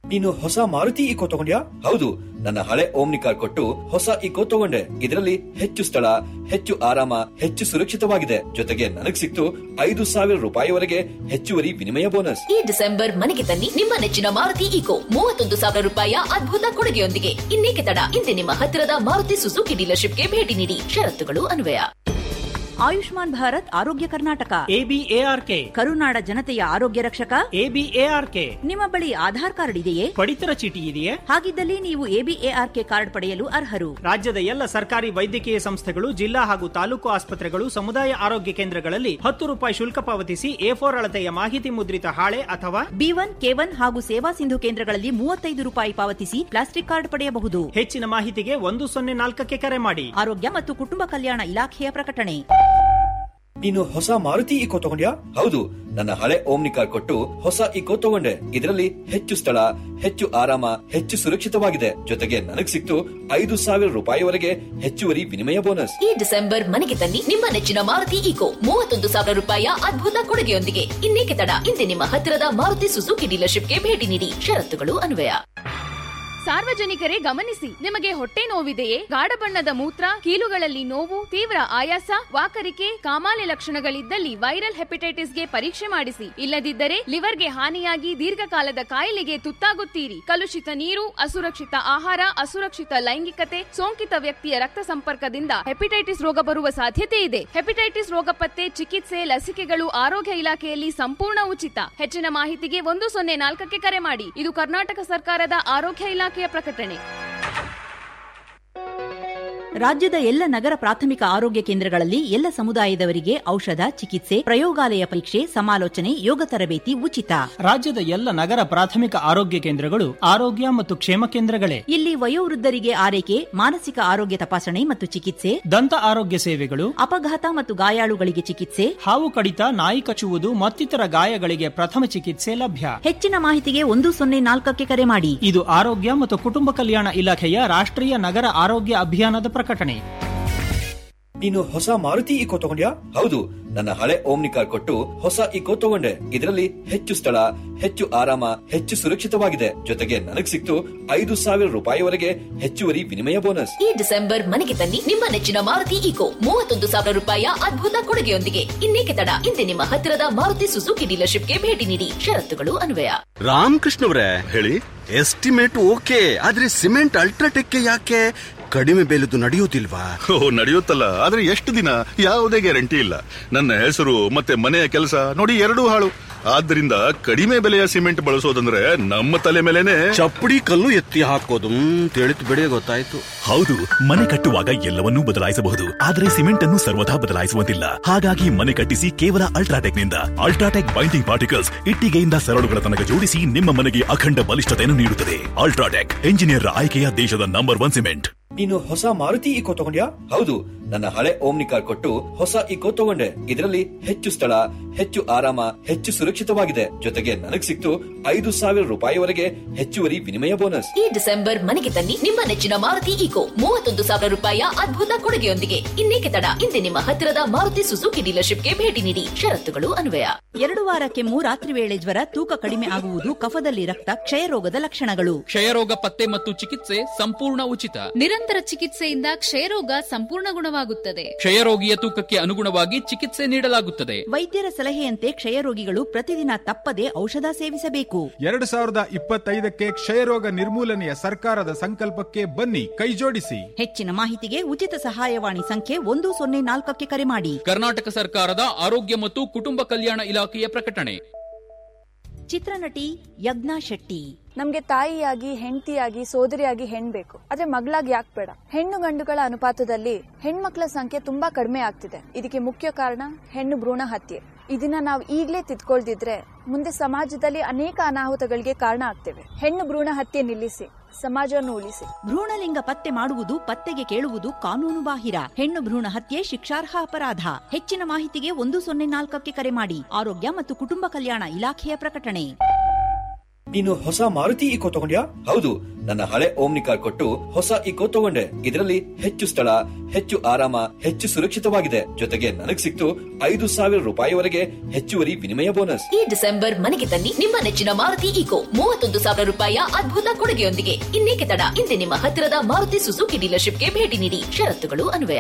ನೀನು ಹೊಸ ಮಾರುತಿ ಇಕೋ ತಗೊಂಡ್ಯಾ ಹೌದು ನನ್ನ ಹಳೆ ಓಮ್ನಿ ಕಾರ್ ಕೊಟ್ಟು ಹೊಸ ಇಕೋ ತಗೊಂಡೆ ಇದರಲ್ಲಿ ಹೆಚ್ಚು ಸ್ಥಳ ಹೆಚ್ಚು ಆರಾಮ ಹೆಚ್ಚು ಸುರಕ್ಷಿತವಾಗಿದೆ ಜೊತೆಗೆ ನನಗ್ ಸಿಕ್ತು ಐದು ಸಾವಿರ ರೂಪಾಯಿವರೆಗೆ ಹೆಚ್ಚುವರಿ ವಿನಿಮಯ ಬೋನಸ್ ಈ ಡಿಸೆಂಬರ್ ಮನೆಗೆ ತನ್ನಿ ನಿಮ್ಮ ನೆಚ್ಚಿನ ಮಾರುತಿ ಈಕೋ ಮೂವತ್ತೊಂದು ಸಾವಿರ ರೂಪಾಯಿಯ ಅದ್ಭುತ ಕೊಡುಗೆಯೊಂದಿಗೆ ಇನ್ನೇಕೆ ತಡ ಇಂದೇ ನಿಮ್ಮ ಹತ್ತಿರದ ಮಾರುತಿ ಸುಜುಕಿ ಡೀಲರ್ಶಿಪ್ಗೆ ಭೇಟಿ ನೀಡಿ ಷರತ್ತುಗಳು ಅನ್ವಯ ಆಯುಷ್ಮಾನ್ ಭಾರತ್ ಆರೋಗ್ಯ ಕರ್ನಾಟಕ ಎಬಿಎಆರ್ಕೆ ಕರುನಾಡ ಜನತೆಯ ಆರೋಗ್ಯ ರಕ್ಷಕ ಎಬಿಎಆರ್ಕೆ ನಿಮ್ಮ ಬಳಿ ಆಧಾರ್ ಕಾರ್ಡ್ ಇದೆಯೇ ಪಡಿತರ ಚೀಟಿ ಇದೆಯೇ ಹಾಗಿದ್ದಲ್ಲಿ ನೀವು ಎಬಿಎಆರ್ಕೆ ಕಾರ್ಡ್ ಪಡೆಯಲು ಅರ್ಹರು ರಾಜ್ಯದ ಎಲ್ಲ ಸರ್ಕಾರಿ ವೈದ್ಯಕೀಯ ಸಂಸ್ಥೆಗಳು ಜಿಲ್ಲಾ ಹಾಗೂ ತಾಲೂಕು ಆಸ್ಪತ್ರೆಗಳು ಸಮುದಾಯ ಆರೋಗ್ಯ ಕೇಂದ್ರಗಳಲ್ಲಿ ಹತ್ತು ರೂಪಾಯಿ ಶುಲ್ಕ ಪಾವತಿಸಿ ಎ ಫೋರ್ ಅಳತೆಯ ಮಾಹಿತಿ ಮುದ್ರಿತ ಹಾಳೆ ಅಥವಾ ಬಿ ಒನ್ ಕೆ ಒನ್ ಹಾಗೂ ಸೇವಾ ಸಿಂಧು ಕೇಂದ್ರಗಳಲ್ಲಿ ಮೂವತ್ತೈದು ರೂಪಾಯಿ ಪಾವತಿಸಿ ಪ್ಲಾಸ್ಟಿಕ್ ಕಾರ್ಡ್ ಪಡೆಯಬಹುದು ಹೆಚ್ಚಿನ ಮಾಹಿತಿಗೆ ಒಂದು ಸೊನ್ನೆ ನಾಲ್ಕಕ್ಕೆ ಕರೆ ಮಾಡಿ ಆರೋಗ್ಯ ಮತ್ತು ಕುಟುಂಬ ಕಲ್ಯಾಣ ಇಲಾಖೆಯ ಪ್ರಕಟಣೆ ನೀನು ಹೊಸ ಮಾರುತಿ ಇಕೋ ತಗೊಂಡ್ಯಾ ಹೌದು ನನ್ನ ಹಳೆ ಓಮ್ನಿ ಕಾರ್ ಕೊಟ್ಟು ಹೊಸ ಇಕೋ ತಗೊಂಡೆ ಇದರಲ್ಲಿ ಹೆಚ್ಚು ಸ್ಥಳ ಹೆಚ್ಚು ಆರಾಮ ಹೆಚ್ಚು ಸುರಕ್ಷಿತವಾಗಿದೆ ಜೊತೆಗೆ ನನಗ್ ಸಿಕ್ತು ಐದು ಸಾವಿರ ರೂಪಾಯಿವರೆಗೆ ಹೆಚ್ಚುವರಿ ವಿನಿಮಯ ಬೋನಸ್ ಈ ಡಿಸೆಂಬರ್ ಮನೆಗೆ ತನ್ನಿ ನಿಮ್ಮ ನೆಚ್ಚಿನ ಮಾರುತಿ ಈಕೋ ಮೂವತ್ತೊಂದು ಸಾವಿರ ರೂಪಾಯಿಯ ಅದ್ಭುತ ಕೊಡುಗೆಯೊಂದಿಗೆ ಇನ್ನೇಕೆ ತಡ ಇಂದೇ ನಿಮ್ಮ ಹತ್ತಿರದ ಮಾರುತಿ ಸುಜುಕಿ ಡೀಲರ್ಶಿಪ್ಗೆ ಭೇಟಿ ನೀಡಿ ಷರತ್ತುಗಳು ಅನ್ವಯ ಸಾರ್ವಜನಿಕರೇ ಗಮನಿಸಿ ನಿಮಗೆ ಹೊಟ್ಟೆ ನೋವಿದೆಯೇ ಗಾಢ ಬಣ್ಣದ ಮೂತ್ರ ಕೀಲುಗಳಲ್ಲಿ ನೋವು ತೀವ್ರ ಆಯಾಸ ವಾಕರಿಕೆ ಕಾಮಾಲೆ ಲಕ್ಷಣಗಳಿದ್ದಲ್ಲಿ ವೈರಲ್ ಹೆಪಟೈಟಿಸ್ಗೆ ಪರೀಕ್ಷೆ ಮಾಡಿಸಿ ಇಲ್ಲದಿದ್ದರೆ ಲಿವರ್ಗೆ ಹಾನಿಯಾಗಿ ದೀರ್ಘಕಾಲದ ಕಾಯಿಲೆಗೆ ತುತ್ತಾಗುತ್ತೀರಿ ಕಲುಷಿತ ನೀರು ಅಸುರಕ್ಷಿತ ಆಹಾರ ಅಸುರಕ್ಷಿತ ಲೈಂಗಿಕತೆ ಸೋಂಕಿತ ವ್ಯಕ್ತಿಯ ರಕ್ತ ಸಂಪರ್ಕದಿಂದ ಹೆಪಟೈಟಿಸ್ ರೋಗ ಬರುವ ಸಾಧ್ಯತೆ ಇದೆ ಹೆಪಟೈಟಿಸ್ ರೋಗ ಪತ್ತೆ ಚಿಕಿತ್ಸೆ ಲಸಿಕೆಗಳು ಆರೋಗ್ಯ ಇಲಾಖೆಯಲ್ಲಿ ಸಂಪೂರ್ಣ ಉಚಿತ ಹೆಚ್ಚಿನ ಮಾಹಿತಿಗೆ ಒಂದು ಸೊನ್ನೆ ನಾಲ್ಕಕ್ಕೆ ಕರೆ ಮಾಡಿ ಇದು ಕರ್ನಾಟಕ ಸರ್ಕಾರದ ಆರೋಗ್ಯ ಇಲಾಖೆಯ ಪ್ರಕಟಣೆ ರಾಜ್ಯದ ಎಲ್ಲ ನಗರ ಪ್ರಾಥಮಿಕ ಆರೋಗ್ಯ ಕೇಂದ್ರಗಳಲ್ಲಿ ಎಲ್ಲ ಸಮುದಾಯದವರಿಗೆ ಔಷಧ ಚಿಕಿತ್ಸೆ ಪ್ರಯೋಗಾಲಯ ಪರೀಕ್ಷೆ ಸಮಾಲೋಚನೆ ಯೋಗ ತರಬೇತಿ ಉಚಿತ ರಾಜ್ಯದ ಎಲ್ಲ ನಗರ ಪ್ರಾಥಮಿಕ ಆರೋಗ್ಯ ಕೇಂದ್ರಗಳು ಆರೋಗ್ಯ ಮತ್ತು ಕ್ಷೇಮ ಕೇಂದ್ರಗಳೇ ಇಲ್ಲಿ ವಯೋವೃದ್ಧರಿಗೆ ಆರೈಕೆ ಮಾನಸಿಕ ಆರೋಗ್ಯ ತಪಾಸಣೆ ಮತ್ತು ಚಿಕಿತ್ಸೆ ದಂತ ಆರೋಗ್ಯ ಸೇವೆಗಳು ಅಪಘಾತ ಮತ್ತು ಗಾಯಾಳುಗಳಿಗೆ ಚಿಕಿತ್ಸೆ ಹಾವು ಕಡಿತ ನಾಯಿ ಕಚ್ಚುವುದು ಮತ್ತಿತರ ಗಾಯಗಳಿಗೆ ಪ್ರಥಮ ಚಿಕಿತ್ಸೆ ಲಭ್ಯ ಹೆಚ್ಚಿನ ಮಾಹಿತಿಗೆ ಒಂದು ಸೊನ್ನೆ ನಾಲ್ಕಕ್ಕೆ ಕರೆ ಮಾಡಿ ಇದು ಆರೋಗ್ಯ ಮತ್ತು ಕುಟುಂಬ ಕಲ್ಯಾಣ ಇಲಾಖೆಯ ರಾಷ್ಟ್ರೀಯ ನಗರ ಆರೋಗ್ಯ ಅಭಿಯಾನದ ಪ್ರಕಟಣೆ ನೀನು ಹೊಸ ಮಾರುತಿ ಇಕೋ ತಗೊಂಡ್ಯಾ ಹೌದು ನನ್ನ ಹಳೆ ಓಮ್ನಿ ಕಾರ್ ಕೊಟ್ಟು ಹೊಸ ಇಕೋ ತಗೊಂಡೆ ಇದರಲ್ಲಿ ಹೆಚ್ಚು ಸ್ಥಳ ಹೆಚ್ಚು ಆರಾಮ ಹೆಚ್ಚು ಸುರಕ್ಷಿತವಾಗಿದೆ ಜೊತೆಗೆ ನನಗ್ ಸಿಕ್ತು ಐದು ಸಾವಿರ ರೂಪಾಯಿವರೆಗೆ ಹೆಚ್ಚುವರಿ ವಿನಿಮಯ ಬೋನಸ್ ಈ ಡಿಸೆಂಬರ್ ಮನೆಗೆ ತನ್ನಿ ನಿಮ್ಮ ನೆಚ್ಚಿನ ಮಾರುತಿ ಈಕೋ ಮೂವತ್ತೊಂದು ಸಾವಿರ ರೂಪಾಯಿಯ ಅದ್ಭುತ ಕೊಡುಗೆಯೊಂದಿಗೆ ಇನ್ನೇಕೆ ತಡ ಇಂದೇ ನಿಮ್ಮ ಹತ್ತಿರದ ಮಾರುತಿ ಸುಜುಕಿ ಡೀಲರ್ಶಿಪ್ಗೆ ಭೇಟಿ ನೀಡಿ ಷರತ್ತುಗಳು ಅನ್ವಯ ರಾಮಕೃಷ್ಣವ್ರೆ ಹೇಳಿ ಎಸ್ಟಿಮೇಟ್ ಓಕೆ ಆದ್ರೆ ಸಿಮೆಂಟ್ ಅಲ್ಟ್ರಾಟೆಕ್ ಯಾಕೆ ಕಡಿಮೆ ಬೆಲೆದು ನಡೆಯುವುದಿಲ್ವಾ ಓ ನಡೆಯುತ್ತಲ್ಲ ಆದ್ರೆ ಎಷ್ಟು ದಿನ ಯಾವುದೇ ಗ್ಯಾರಂಟಿ ಇಲ್ಲ ನನ್ನ ಹೆಸರು ಮತ್ತೆ ಮನೆಯ ಕೆಲಸ ನೋಡಿ ಎರಡೂ ಹಾಳು ಆದ್ದರಿಂದ ಕಡಿಮೆ ಬೆಲೆಯ ಸಿಮೆಂಟ್ ಬಳಸೋದಂದ್ರೆ ನಮ್ಮ ತಲೆ ಮೇಲೆನೆ ಚಪ್ಪಡಿ ಕಲ್ಲು ಎತ್ತಿ ಹಾಕೋದು ತಿಳಿತು ಬಿಡಿ ಗೊತ್ತಾಯ್ತು ಹೌದು ಮನೆ ಕಟ್ಟುವಾಗ ಎಲ್ಲವನ್ನೂ ಬದಲಾಯಿಸಬಹುದು ಆದರೆ ಸಿಮೆಂಟ್ ಅನ್ನು ಸರ್ವದಾ ಬದಲಾಯಿಸುವಂತಿಲ್ಲ ಹಾಗಾಗಿ ಮನೆ ಕಟ್ಟಿಸಿ ಕೇವಲ ಅಲ್ಟ್ರಾಟೆಕ್ ನಿಂದ ಅಲ್ಟ್ರಾಟೆಕ್ ಬೈಂಡಿಂಗ್ ಪಾರ್ಟಿಕಲ್ಸ್ ಇಟ್ಟಿಗೆಯಿಂದ ಸರಳುಗಳ ತನಕ ಜೋಡಿಸಿ ನಿಮ್ಮ ಮನೆಗೆ ಅಖಂಡ ಬಲಿಷ್ಠತೆಯನ್ನು ನೀಡುತ್ತದೆ ಅಲ್ಟ್ರಾಟೆಕ್ ಎಂಜಿನಿಯರ್ ಆಯ್ಕೆಯ ದೇಶದ ನಂಬರ್ ಒನ್ ಸಿಮೆಂಟ್ ನೀನು ಹೊಸ ಮಾರುತಿ ಇಕೋ ತಗೊಂಡ್ಯಾ ಹೌದು ನನ್ನ ಹಳೆ ಓಮ್ನಿ ಕಾರ್ ಕೊಟ್ಟು ಹೊಸ ಇಕೋ ತಗೊಂಡೆ ಇದರಲ್ಲಿ ಹೆಚ್ಚು ಸ್ಥಳ ಹೆಚ್ಚು ಆರಾಮ ಹೆಚ್ಚು ಸುರಕ್ಷಿತವಾಗಿದೆ ಜೊತೆಗೆ ನನಗ್ ಸಿಕ್ತು ಐದು ಸಾವಿರ ರೂಪಾಯಿವರೆಗೆ ಹೆಚ್ಚುವರಿ ವಿನಿಮಯ ಬೋನಸ್ ಈ ಡಿಸೆಂಬರ್ ಮನೆಗೆ ತನ್ನಿ ನಿಮ್ಮ ನೆಚ್ಚಿನ ಮಾರುತಿ ಈಕೋ ಮೂವತ್ತೊಂದು ಸಾವಿರ ರೂಪಾಯಿಯ ಅದ್ಭುತ ಕೊಡುಗೆಯೊಂದಿಗೆ ಇನ್ನೇಕೆ ತಡ ಇಂದೇ ನಿಮ್ಮ ಹತ್ತಿರದ ಮಾರುತಿ ಸುಜುಕಿ ಡೀಲರ್ಶಿಪ್ಗೆ ಭೇಟಿ ನೀಡಿ ಷರತ್ತುಗಳು ಅನ್ವಯ ಎರಡು ವಾರ ಕೆಮ್ಮು ರಾತ್ರಿ ವೇಳೆ ಜ್ವರ ತೂಕ ಕಡಿಮೆ ಆಗುವುದು ಕಫದಲ್ಲಿ ರಕ್ತ ಕ್ಷಯರೋಗದ ಲಕ್ಷಣಗಳು ಕ್ಷಯರೋಗ ಪತ್ತೆ ಮತ್ತು ಚಿಕಿತ್ಸೆ ಸಂಪೂರ್ಣ ಉಚಿತ ನಿರಂತರ ಚಿಕಿತ್ಸೆಯಿಂದ ಕ್ಷಯರೋಗ ಸಂಪೂರ್ಣ ಗುಣವಾಗುತ್ತದೆ ಕ್ಷಯರೋಗಿಯ ತೂಕಕ್ಕೆ ಅನುಗುಣವಾಗಿ ಚಿಕಿತ್ಸೆ ನೀಡಲಾಗುತ್ತದೆ ವೈದ್ಯರ ಸಲಹೆಯಂತೆ ಕ್ಷಯರೋಗಿಗಳು ಪ್ರತಿದಿನ ತಪ್ಪದೆ ಔಷಧ ಸೇವಿಸಬೇಕು ಎರಡು ಸಾವಿರದ ಇಪ್ಪತ್ತೈದಕ್ಕೆ ಕ್ಷಯರೋಗ ನಿರ್ಮೂಲನೆಯ ಸರ್ಕಾರದ ಸಂಕಲ್ಪಕ್ಕೆ ಬನ್ನಿ ಕೈಜೋಡಿಸಿ ಹೆಚ್ಚಿನ ಮಾಹಿತಿಗೆ ಉಚಿತ ಸಹಾಯವಾಣಿ ಸಂಖ್ಯೆ ಒಂದು ಸೊನ್ನೆ ನಾಲ್ಕಕ್ಕೆ ಕರೆ ಮಾಡಿ ಕರ್ನಾಟಕ ಸರ್ಕಾರದ ಆರೋಗ್ಯ ಮತ್ತು ಕುಟುಂಬ ಕಲ್ಯಾಣ ಇಲಾಖೆಯ ಪ್ರಕಟಣೆ ಚಿತ್ರನಟಿ ಯಜ್ಞಾ ಶೆಟ್ಟಿ ನಮ್ಗೆ ತಾಯಿಯಾಗಿ ಹೆಂಡತಿಯಾಗಿ ಸೋದರಿಯಾಗಿ ಹೆಣ್ ಬೇಕು ಆದ್ರೆ ಮಗಳಾಗಿ ಯಾಕೆ ಬೇಡ ಹೆಣ್ಣು ಗಂಡುಗಳ ಅನುಪಾತದಲ್ಲಿ ಹೆಣ್ಮಕ್ಳ ಸಂಖ್ಯೆ ತುಂಬಾ ಕಡಿಮೆ ಆಗ್ತಿದೆ ಇದಕ್ಕೆ ಮುಖ್ಯ ಕಾರಣ ಹೆಣ್ಣು ಭ್ರೂಣ ಹತ್ಯೆ ಇದನ್ನ ನಾವು ಈಗ್ಲೇ ತಿದ್ಕೊಳ್ದಿದ್ರೆ ಮುಂದೆ ಸಮಾಜದಲ್ಲಿ ಅನೇಕ ಅನಾಹುತಗಳಿಗೆ ಕಾರಣ ಆಗ್ತೇವೆ ಹೆಣ್ಣು ಭ್ರೂಣ ಹತ್ಯೆ ನಿಲ್ಲಿಸಿ ಸಮಾಜವನ್ನು ಉಳಿಸಿ ಭ್ರೂಣಲಿಂಗ ಪತ್ತೆ ಮಾಡುವುದು ಪತ್ತೆಗೆ ಕೇಳುವುದು ಕಾನೂನು ಬಾಹಿರ ಹೆಣ್ಣು ಭ್ರೂಣ ಹತ್ಯೆ ಶಿಕ್ಷಾರ್ಹ ಅಪರಾಧ ಹೆಚ್ಚಿನ ಮಾಹಿತಿಗೆ ಒಂದು ಸೊನ್ನೆ ನಾಲ್ಕಕ್ಕೆ ಕರೆ ಮಾಡಿ ಆರೋಗ್ಯ ಮತ್ತು ಕುಟುಂಬ ಕಲ್ಯಾಣ ಇಲಾಖೆಯ ಪ್ರಕಟಣೆ ನೀನು ಹೊಸ ಮಾರುತಿ ಇಕೋ ತಗೊಂಡ್ಯಾ ಹೌದು ನನ್ನ ಹಳೆ ಓಮ್ನಿ ಕಾರ್ ಕೊಟ್ಟು ಹೊಸ ಇಕೋ ತಗೊಂಡೆ ಇದರಲ್ಲಿ ಹೆಚ್ಚು ಸ್ಥಳ ಹೆಚ್ಚು ಆರಾಮ ಹೆಚ್ಚು ಸುರಕ್ಷಿತವಾಗಿದೆ ಜೊತೆಗೆ ನನಗ್ ಸಿಕ್ತು ಐದು ಸಾವಿರ ರೂಪಾಯಿವರೆಗೆ ಹೆಚ್ಚುವರಿ ವಿನಿಮಯ ಬೋನಸ್ ಈ ಡಿಸೆಂಬರ್ ಮನೆಗೆ ತನ್ನಿ ನಿಮ್ಮ ನೆಚ್ಚಿನ ಮಾರುತಿ ಈಕೋ ಮೂವತ್ತೊಂದು ಸಾವಿರ ರೂಪಾಯಿಯ ಅದ್ಭುತ ಕೊಡುಗೆಯೊಂದಿಗೆ ಇನ್ನೇಕೆ ತಡ ಇಂದೇ ನಿಮ್ಮ ಹತ್ತಿರದ ಮಾರುತಿ ಸುಜುಕಿ ಡೀಲರ್ಶಿಪ್ಗೆ ಭೇಟಿ ನೀಡಿ ಷರತ್ತುಗಳು ಅನ್ವಯ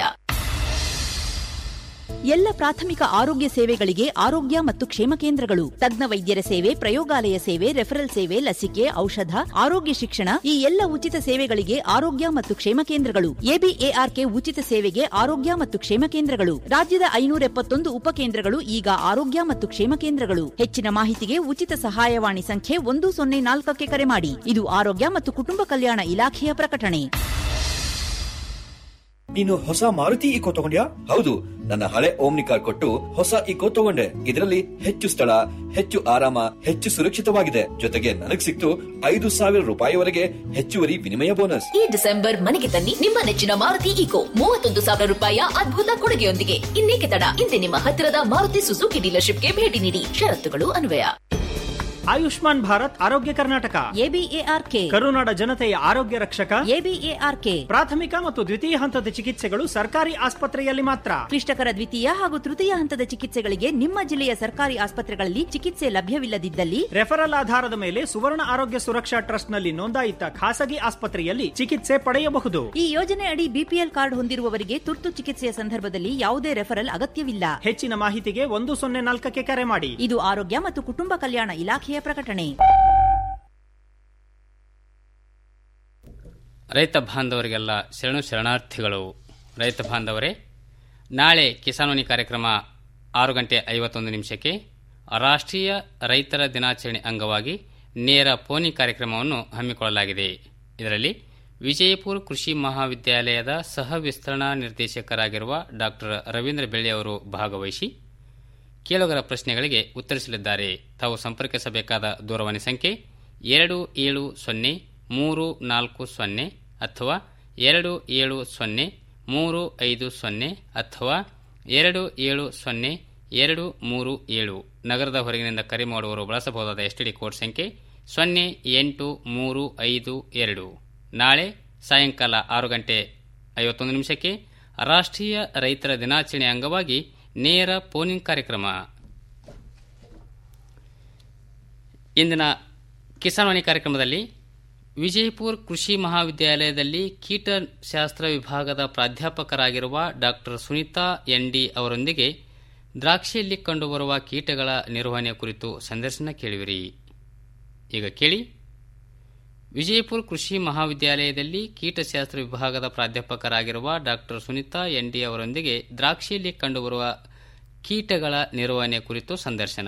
ಎಲ್ಲ ಪ್ರಾಥಮಿಕ ಆರೋಗ್ಯ ಸೇವೆಗಳಿಗೆ ಆರೋಗ್ಯ ಮತ್ತು ಕ್ಷೇಮ ಕೇಂದ್ರಗಳು ತಜ್ಞ ವೈದ್ಯರ ಸೇವೆ ಪ್ರಯೋಗಾಲಯ ಸೇವೆ ರೆಫರಲ್ ಸೇವೆ ಲಸಿಕೆ ಔಷಧ ಆರೋಗ್ಯ ಶಿಕ್ಷಣ ಈ ಎಲ್ಲ ಉಚಿತ ಸೇವೆಗಳಿಗೆ ಆರೋಗ್ಯ ಮತ್ತು ಕ್ಷೇಮ ಕೇಂದ್ರಗಳು ಎಬಿಎಆರ್ಕೆ ಉಚಿತ ಸೇವೆಗೆ ಆರೋಗ್ಯ ಮತ್ತು ಕ್ಷೇಮ ಕೇಂದ್ರಗಳು ರಾಜ್ಯದ ಐನೂರ ಎಪ್ಪತ್ತೊಂದು ಉಪಕೇಂದ್ರಗಳು ಈಗ ಆರೋಗ್ಯ ಮತ್ತು ಕ್ಷೇಮ ಕೇಂದ್ರಗಳು ಹೆಚ್ಚಿನ ಮಾಹಿತಿಗೆ ಉಚಿತ ಸಹಾಯವಾಣಿ ಸಂಖ್ಯೆ ಒಂದು ಸೊನ್ನೆ ನಾಲ್ಕಕ್ಕೆ ಕರೆ ಮಾಡಿ ಇದು ಆರೋಗ್ಯ ಮತ್ತು ಕುಟುಂಬ ಕಲ್ಯಾಣ ಇಲಾಖೆಯ ಪ್ರಕಟಣೆ ನೀನು ಹೊಸ ಮಾರುತಿ ಇಕೋ ತಗೊಂಡ್ಯಾ ಹೌದು ನನ್ನ ಹಳೆ ಓಮ್ನಿ ಕಾರ್ ಕೊಟ್ಟು ಹೊಸ ಇಕೋ ತಗೊಂಡೆ ಇದರಲ್ಲಿ ಹೆಚ್ಚು ಸ್ಥಳ ಹೆಚ್ಚು ಆರಾಮ ಹೆಚ್ಚು ಸುರಕ್ಷಿತವಾಗಿದೆ ಜೊತೆಗೆ ನನಗ್ ಸಿಕ್ತು ಐದು ಸಾವಿರ ರೂಪಾಯಿವರೆಗೆ ಹೆಚ್ಚುವರಿ ವಿನಿಮಯ ಬೋನಸ್ ಈ ಡಿಸೆಂಬರ್ ಮನೆಗೆ ತನ್ನಿ ನಿಮ್ಮ ನೆಚ್ಚಿನ ಮಾರುತಿ ಈಕೋ ಮೂವತ್ತೊಂದು ಸಾವಿರ ರೂಪಾಯಿಯ ಅದ್ಭುತ ಕೊಡುಗೆಯೊಂದಿಗೆ ಇನ್ನೇಕೆ ತಡ ಇಂದೇ ನಿಮ್ಮ ಹತ್ತಿರದ ಮಾರುತಿ ಸುಜುಕಿ ಡೀಲರ್ಶಿಪ್ಗೆ ಭೇಟಿ ನೀಡಿ ಷರತ್ತುಗಳು ಅನ್ವಯ ಆಯುಷ್ಮಾನ್ ಭಾರತ್ ಆರೋಗ್ಯ ಕರ್ನಾಟಕ ಎಬಿಎಆರ್ಕೆ ಕರುನಾಡ ಜನತೆಯ ಆರೋಗ್ಯ ರಕ್ಷಕ ಎಬಿಎಆರ್ಕೆ ಪ್ರಾಥಮಿಕ ಮತ್ತು ದ್ವಿತೀಯ ಹಂತದ ಚಿಕಿತ್ಸೆಗಳು ಸರ್ಕಾರಿ ಆಸ್ಪತ್ರೆಯಲ್ಲಿ ಮಾತ್ರ ಕ್ಲಿಷ್ಟಕರ ದ್ವಿತೀಯ ಹಾಗೂ ತೃತೀಯ ಹಂತದ ಚಿಕಿತ್ಸೆಗಳಿಗೆ ನಿಮ್ಮ ಜಿಲ್ಲೆಯ ಸರ್ಕಾರಿ ಆಸ್ಪತ್ರೆಗಳಲ್ಲಿ ಚಿಕಿತ್ಸೆ ಲಭ್ಯವಿಲ್ಲದಿದ್ದಲ್ಲಿ ರೆಫರಲ್ ಆಧಾರದ ಮೇಲೆ ಸುವರ್ಣ ಆರೋಗ್ಯ ಸುರಕ್ಷಾ ಟ್ರಸ್ಟ್ನಲ್ಲಿ ನೋಂದಾಯಿತ ಖಾಸಗಿ ಆಸ್ಪತ್ರೆಯಲ್ಲಿ ಚಿಕಿತ್ಸೆ ಪಡೆಯಬಹುದು ಈ ಯೋಜನೆ ಅಡಿ ಬಿಪಿಎಲ್ ಕಾರ್ಡ್ ಹೊಂದಿರುವವರಿಗೆ ತುರ್ತು ಚಿಕಿತ್ಸೆಯ ಸಂದರ್ಭದಲ್ಲಿ ಯಾವುದೇ ರೆಫರಲ್ ಅಗತ್ಯವಿಲ್ಲ ಹೆಚ್ಚಿನ ಮಾಹಿತಿಗೆ ಒಂದು ಸೊನ್ನೆ ನಾಲ್ಕಕ್ಕೆ ಕರೆ ಮಾಡಿ ಇದು ಆರೋಗ್ಯ ಮತ್ತು ಕುಟುಂಬ ಕಲ್ಯಾಣ ಇಲಾಖೆಯ ಪ್ರಕಟಣೆ ರೈತ ಬಾಂಧವರಿಗೆಲ್ಲ ಶರಣು ಶರಣಾರ್ಥಿಗಳು ರೈತ ಬಾಂಧವರೇ ನಾಳೆ ಕಿಸಾನ್ವಾಣಿ ಕಾರ್ಯಕ್ರಮ ಆರು ಗಂಟೆ ಐವತ್ತೊಂದು ನಿಮಿಷಕ್ಕೆ ರಾಷ್ಟ್ರೀಯ ರೈತರ ದಿನಾಚರಣೆ ಅಂಗವಾಗಿ ನೇರ ಫೋನಿ ಕಾರ್ಯಕ್ರಮವನ್ನು ಹಮ್ಮಿಕೊಳ್ಳಲಾಗಿದೆ ಇದರಲ್ಲಿ ವಿಜಯಪುರ ಕೃಷಿ ಮಹಾವಿದ್ಯಾಲಯದ ಸಹ ವಿಸ್ತರಣಾ ನಿರ್ದೇಶಕರಾಗಿರುವ ಡಾಕ್ಟರ್ ರವೀಂದ್ರ ಬೆಳ್ಳಿ ಅವರು ಭಾಗವಹಿಸಿ ಕೇಳುಗರ ಪ್ರಶ್ನೆಗಳಿಗೆ ಉತ್ತರಿಸಲಿದ್ದಾರೆ ತಾವು ಸಂಪರ್ಕಿಸಬೇಕಾದ ದೂರವಾಣಿ ಸಂಖ್ಯೆ ಎರಡು ಏಳು ಸೊನ್ನೆ ಮೂರು ನಾಲ್ಕು ಸೊನ್ನೆ ಅಥವಾ ಎರಡು ಏಳು ಸೊನ್ನೆ ಮೂರು ಐದು ಸೊನ್ನೆ ಅಥವಾ ಎರಡು ಏಳು ಸೊನ್ನೆ ಎರಡು ಮೂರು ಏಳು ನಗರದ ಹೊರಗಿನಿಂದ ಕರೆ ಮಾಡುವವರು ಬಳಸಬಹುದಾದ ಎಸ್ಟಿಡಿ ಕೋಡ್ ಸಂಖ್ಯೆ ಸೊನ್ನೆ ಎಂಟು ಮೂರು ಐದು ಎರಡು ನಾಳೆ ಸಾಯಂಕಾಲ ಆರು ಗಂಟೆ ಐವತ್ತೊಂದು ನಿಮಿಷಕ್ಕೆ ರಾಷ್ಟ್ರೀಯ ರೈತರ ದಿನಾಚರಣೆ ಅಂಗವಾಗಿ ನೇರ ಫೋನಿಂಗ್ ಕಾರ್ಯಕ್ರಮ ಇಂದಿನ ಕಿಸಾನ್ವಾಣಿ ಕಾರ್ಯಕ್ರಮದಲ್ಲಿ ವಿಜಯಪುರ ಕೃಷಿ ಮಹಾವಿದ್ಯಾಲಯದಲ್ಲಿ ಕೀಟಶಾಸ್ತ್ರ ವಿಭಾಗದ ಪ್ರಾಧ್ಯಾಪಕರಾಗಿರುವ ಡಾಕ್ಟರ್ ಸುನೀತಾ ಎನ್ಡಿ ಅವರೊಂದಿಗೆ ದ್ರಾಕ್ಷಿಯಲ್ಲಿ ಕಂಡುಬರುವ ಕೀಟಗಳ ನಿರ್ವಹಣೆ ಕುರಿತು ಸಂದರ್ಶನ ಕೇಳುವಿರಿ ಈಗ ಕೇಳಿ ವಿಜಯಪುರ ಕೃಷಿ ಮಹಾವಿದ್ಯಾಲಯದಲ್ಲಿ ಕೀಟಶಾಸ್ತ್ರ ವಿಭಾಗದ ಪ್ರಾಧ್ಯಾಪಕರಾಗಿರುವ ಡಾಕ್ಟರ್ ಸುನೀತಾ ಎನ್ಡಿ ಅವರೊಂದಿಗೆ ದ್ರಾಕ್ಷಿಯಲ್ಲಿ ಕಂಡುಬರುವ ಕೀಟಗಳ ನಿರ್ವಹಣೆ ಕುರಿತು ಸಂದರ್ಶನ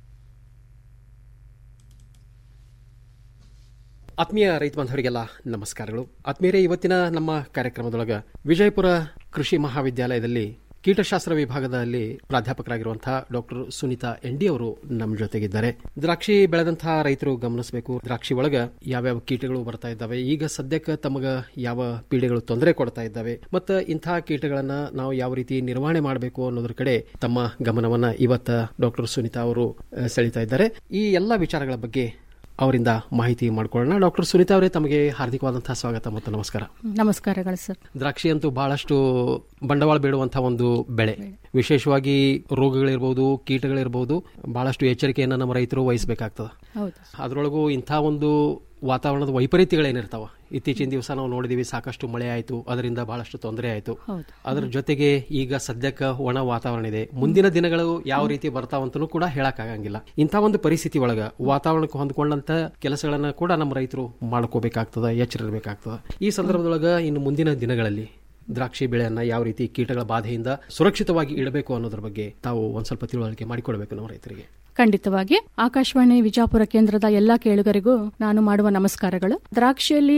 ಆತ್ಮೀಯ ರೈತ ಬಾಂಧವರಿಗೆಲ್ಲ ನಮಸ್ಕಾರಗಳು ಆತ್ಮೀಯರೇ ಇವತ್ತಿನ ನಮ್ಮ ಕಾರ್ಯಕ್ರಮದೊಳಗ ವಿಜಯಪುರ ಕೃಷಿ ಮಹಾವಿದ್ಯಾಲಯದಲ್ಲಿ ಕೀಟಶಾಸ್ತ್ರ ವಿಭಾಗದಲ್ಲಿ ಪ್ರಾಧ್ಯಾಪಕರಾಗಿರುವಂತಹ ಡಾಕ್ಟರ್ ಸುನೀತಾ ಎಂಡಿ ಅವರು ನಮ್ಮ ಜೊತೆಗಿದ್ದಾರೆ ದ್ರಾಕ್ಷಿ ಬೆಳೆದಂತಹ ರೈತರು ಗಮನಿಸಬೇಕು ದ್ರಾಕ್ಷಿ ಒಳಗ ಯಾವ್ಯಾವ ಕೀಟಗಳು ಬರ್ತಾ ಇದ್ದಾವೆ ಈಗ ಸದ್ಯಕ್ಕೆ ತಮಗ ಯಾವ ಪೀಡೆಗಳು ತೊಂದರೆ ಕೊಡ್ತಾ ಇದ್ದಾವೆ ಮತ್ತು ಇಂತಹ ಕೀಟಗಳನ್ನ ನಾವು ಯಾವ ರೀತಿ ನಿರ್ವಹಣೆ ಮಾಡಬೇಕು ಅನ್ನೋದ್ರ ಕಡೆ ತಮ್ಮ ಗಮನವನ್ನ ಇವತ್ತ ಡಾಕ್ಟರ್ ಸುನೀತಾ ಅವರು ಅಹ್, ಸೆಳೀತಾ ಇದ್ದಾರೆ ಈ ಎಲ್ಲ ವಿಚಾರಗಳ ಬಗ್ಗೆ ಅವರಿಂದ ಮಾಹಿತಿ ಮಾಡ್ಕೊಳ್ಳೋಣ ಡಾಕ್ಟರ್ ಸುನೀತಾ ಅವರೇ ತಮಗೆ ಹಾರ್ದಿಕವಾದಂತಹ ಸ್ವಾಗತ ಮತ್ತು ನಮಸ್ಕಾರ ನಮಸ್ಕಾರಗಳು ಸರ್ ದ್ರಾಕ್ಷಿ ಅಂತೂ ಬಹಳಷ್ಟು ಬಂಡವಾಳ ಬೇಡುವಂತಹ ಒಂದು ಬೆಳೆ ವಿಶೇಷವಾಗಿ ರೋಗಗಳಿರ್ಬೋದು ಕೀಟಗಳಿರ್ಬೋದು ಬಹಳಷ್ಟು ಎಚ್ಚರಿಕೆಯನ್ನು ನಮ್ಮ ರೈತರು ವಹಿಸಬೇಕಾಗ್ತದೆ ಹೌದು ಅದರೊಳಗೂ ಇಂಥ ಒಂದು ವಾತಾವರಣದ ವೈಪರೀತ್ಯಗಳೇನಿರ್ತಾವ ಇತ್ತೀಚಿನ ದಿವಸ ನಾವು ನೋಡಿದೀವಿ ಸಾಕಷ್ಟು ಮಳೆ ಆಯಿತು ಅದರಿಂದ ಬಹಳಷ್ಟು ತೊಂದರೆ ಆಯಿತು ಹೌದು. ಅದರ ಜೊತೆಗೆ ಈಗ ಸದ್ಯಕ್ಕೆ ಒಣ ವಾತಾವರಣ ಇದೆ ಮುಂದಿನ ದಿನಗಳು ಯಾವ ರೀತಿ ಬರ್ತಾವಂತನೂ ಕೂಡ ಹೇಳಕ್ಕಾಗಂಗಿಲ್ಲ ಇಂಥ ಒಂದು ಪರಿಸ್ಥಿತಿ ಒಳಗ ವಾತಾವರಣಕ್ಕೆ ಹೊಂದ್ಕೊಂಡಂತ ಕೆಲಸಗಳನ್ನ ಕೂಡ ನಮ್ಮ ರೈತರು ಮಾಡ್ಕೋಬೇಕಾಗ್ತದ ಎಚ್ಚರ ಇರಬೇಕಾಗ್ತದ ಈ ಸಂದರ್ಭದೊಳಗ ಇನ್ನು ಮುಂದಿನ ದಿನಗಳಲ್ಲಿ ದ್ರಾಕ್ಷಿ ಬೆಳೆಯನ್ನ ಯಾವ ರೀತಿ ಕೀಟಗಳ ಬಾಧೆಯಿಂದ ಸುರಕ್ಷಿತವಾಗಿ ಇಡಬೇಕು ಅನ್ನೋದ್ರ ಬಗ್ಗೆ ತಾವು ಒಂದ್ ಸ್ವಲ್ಪ ತಿಳುವಳಿಕೆ ಮಾಡಿಕೊಡ್ಬೇಕು ನಮ್ಮ ರೈತರಿಗೆ ಖಂಡಿತವಾಗಿ ಆಕಾಶವಾಣಿ ವಿಜಾಪುರ ಕೇಂದ್ರದ ಎಲ್ಲಾ ಕೇಳುಗರಿಗೂ ನಾನು ಮಾಡುವ ನಮಸ್ಕಾರಗಳು ದ್ರಾಕ್ಷಿಯಲ್ಲಿ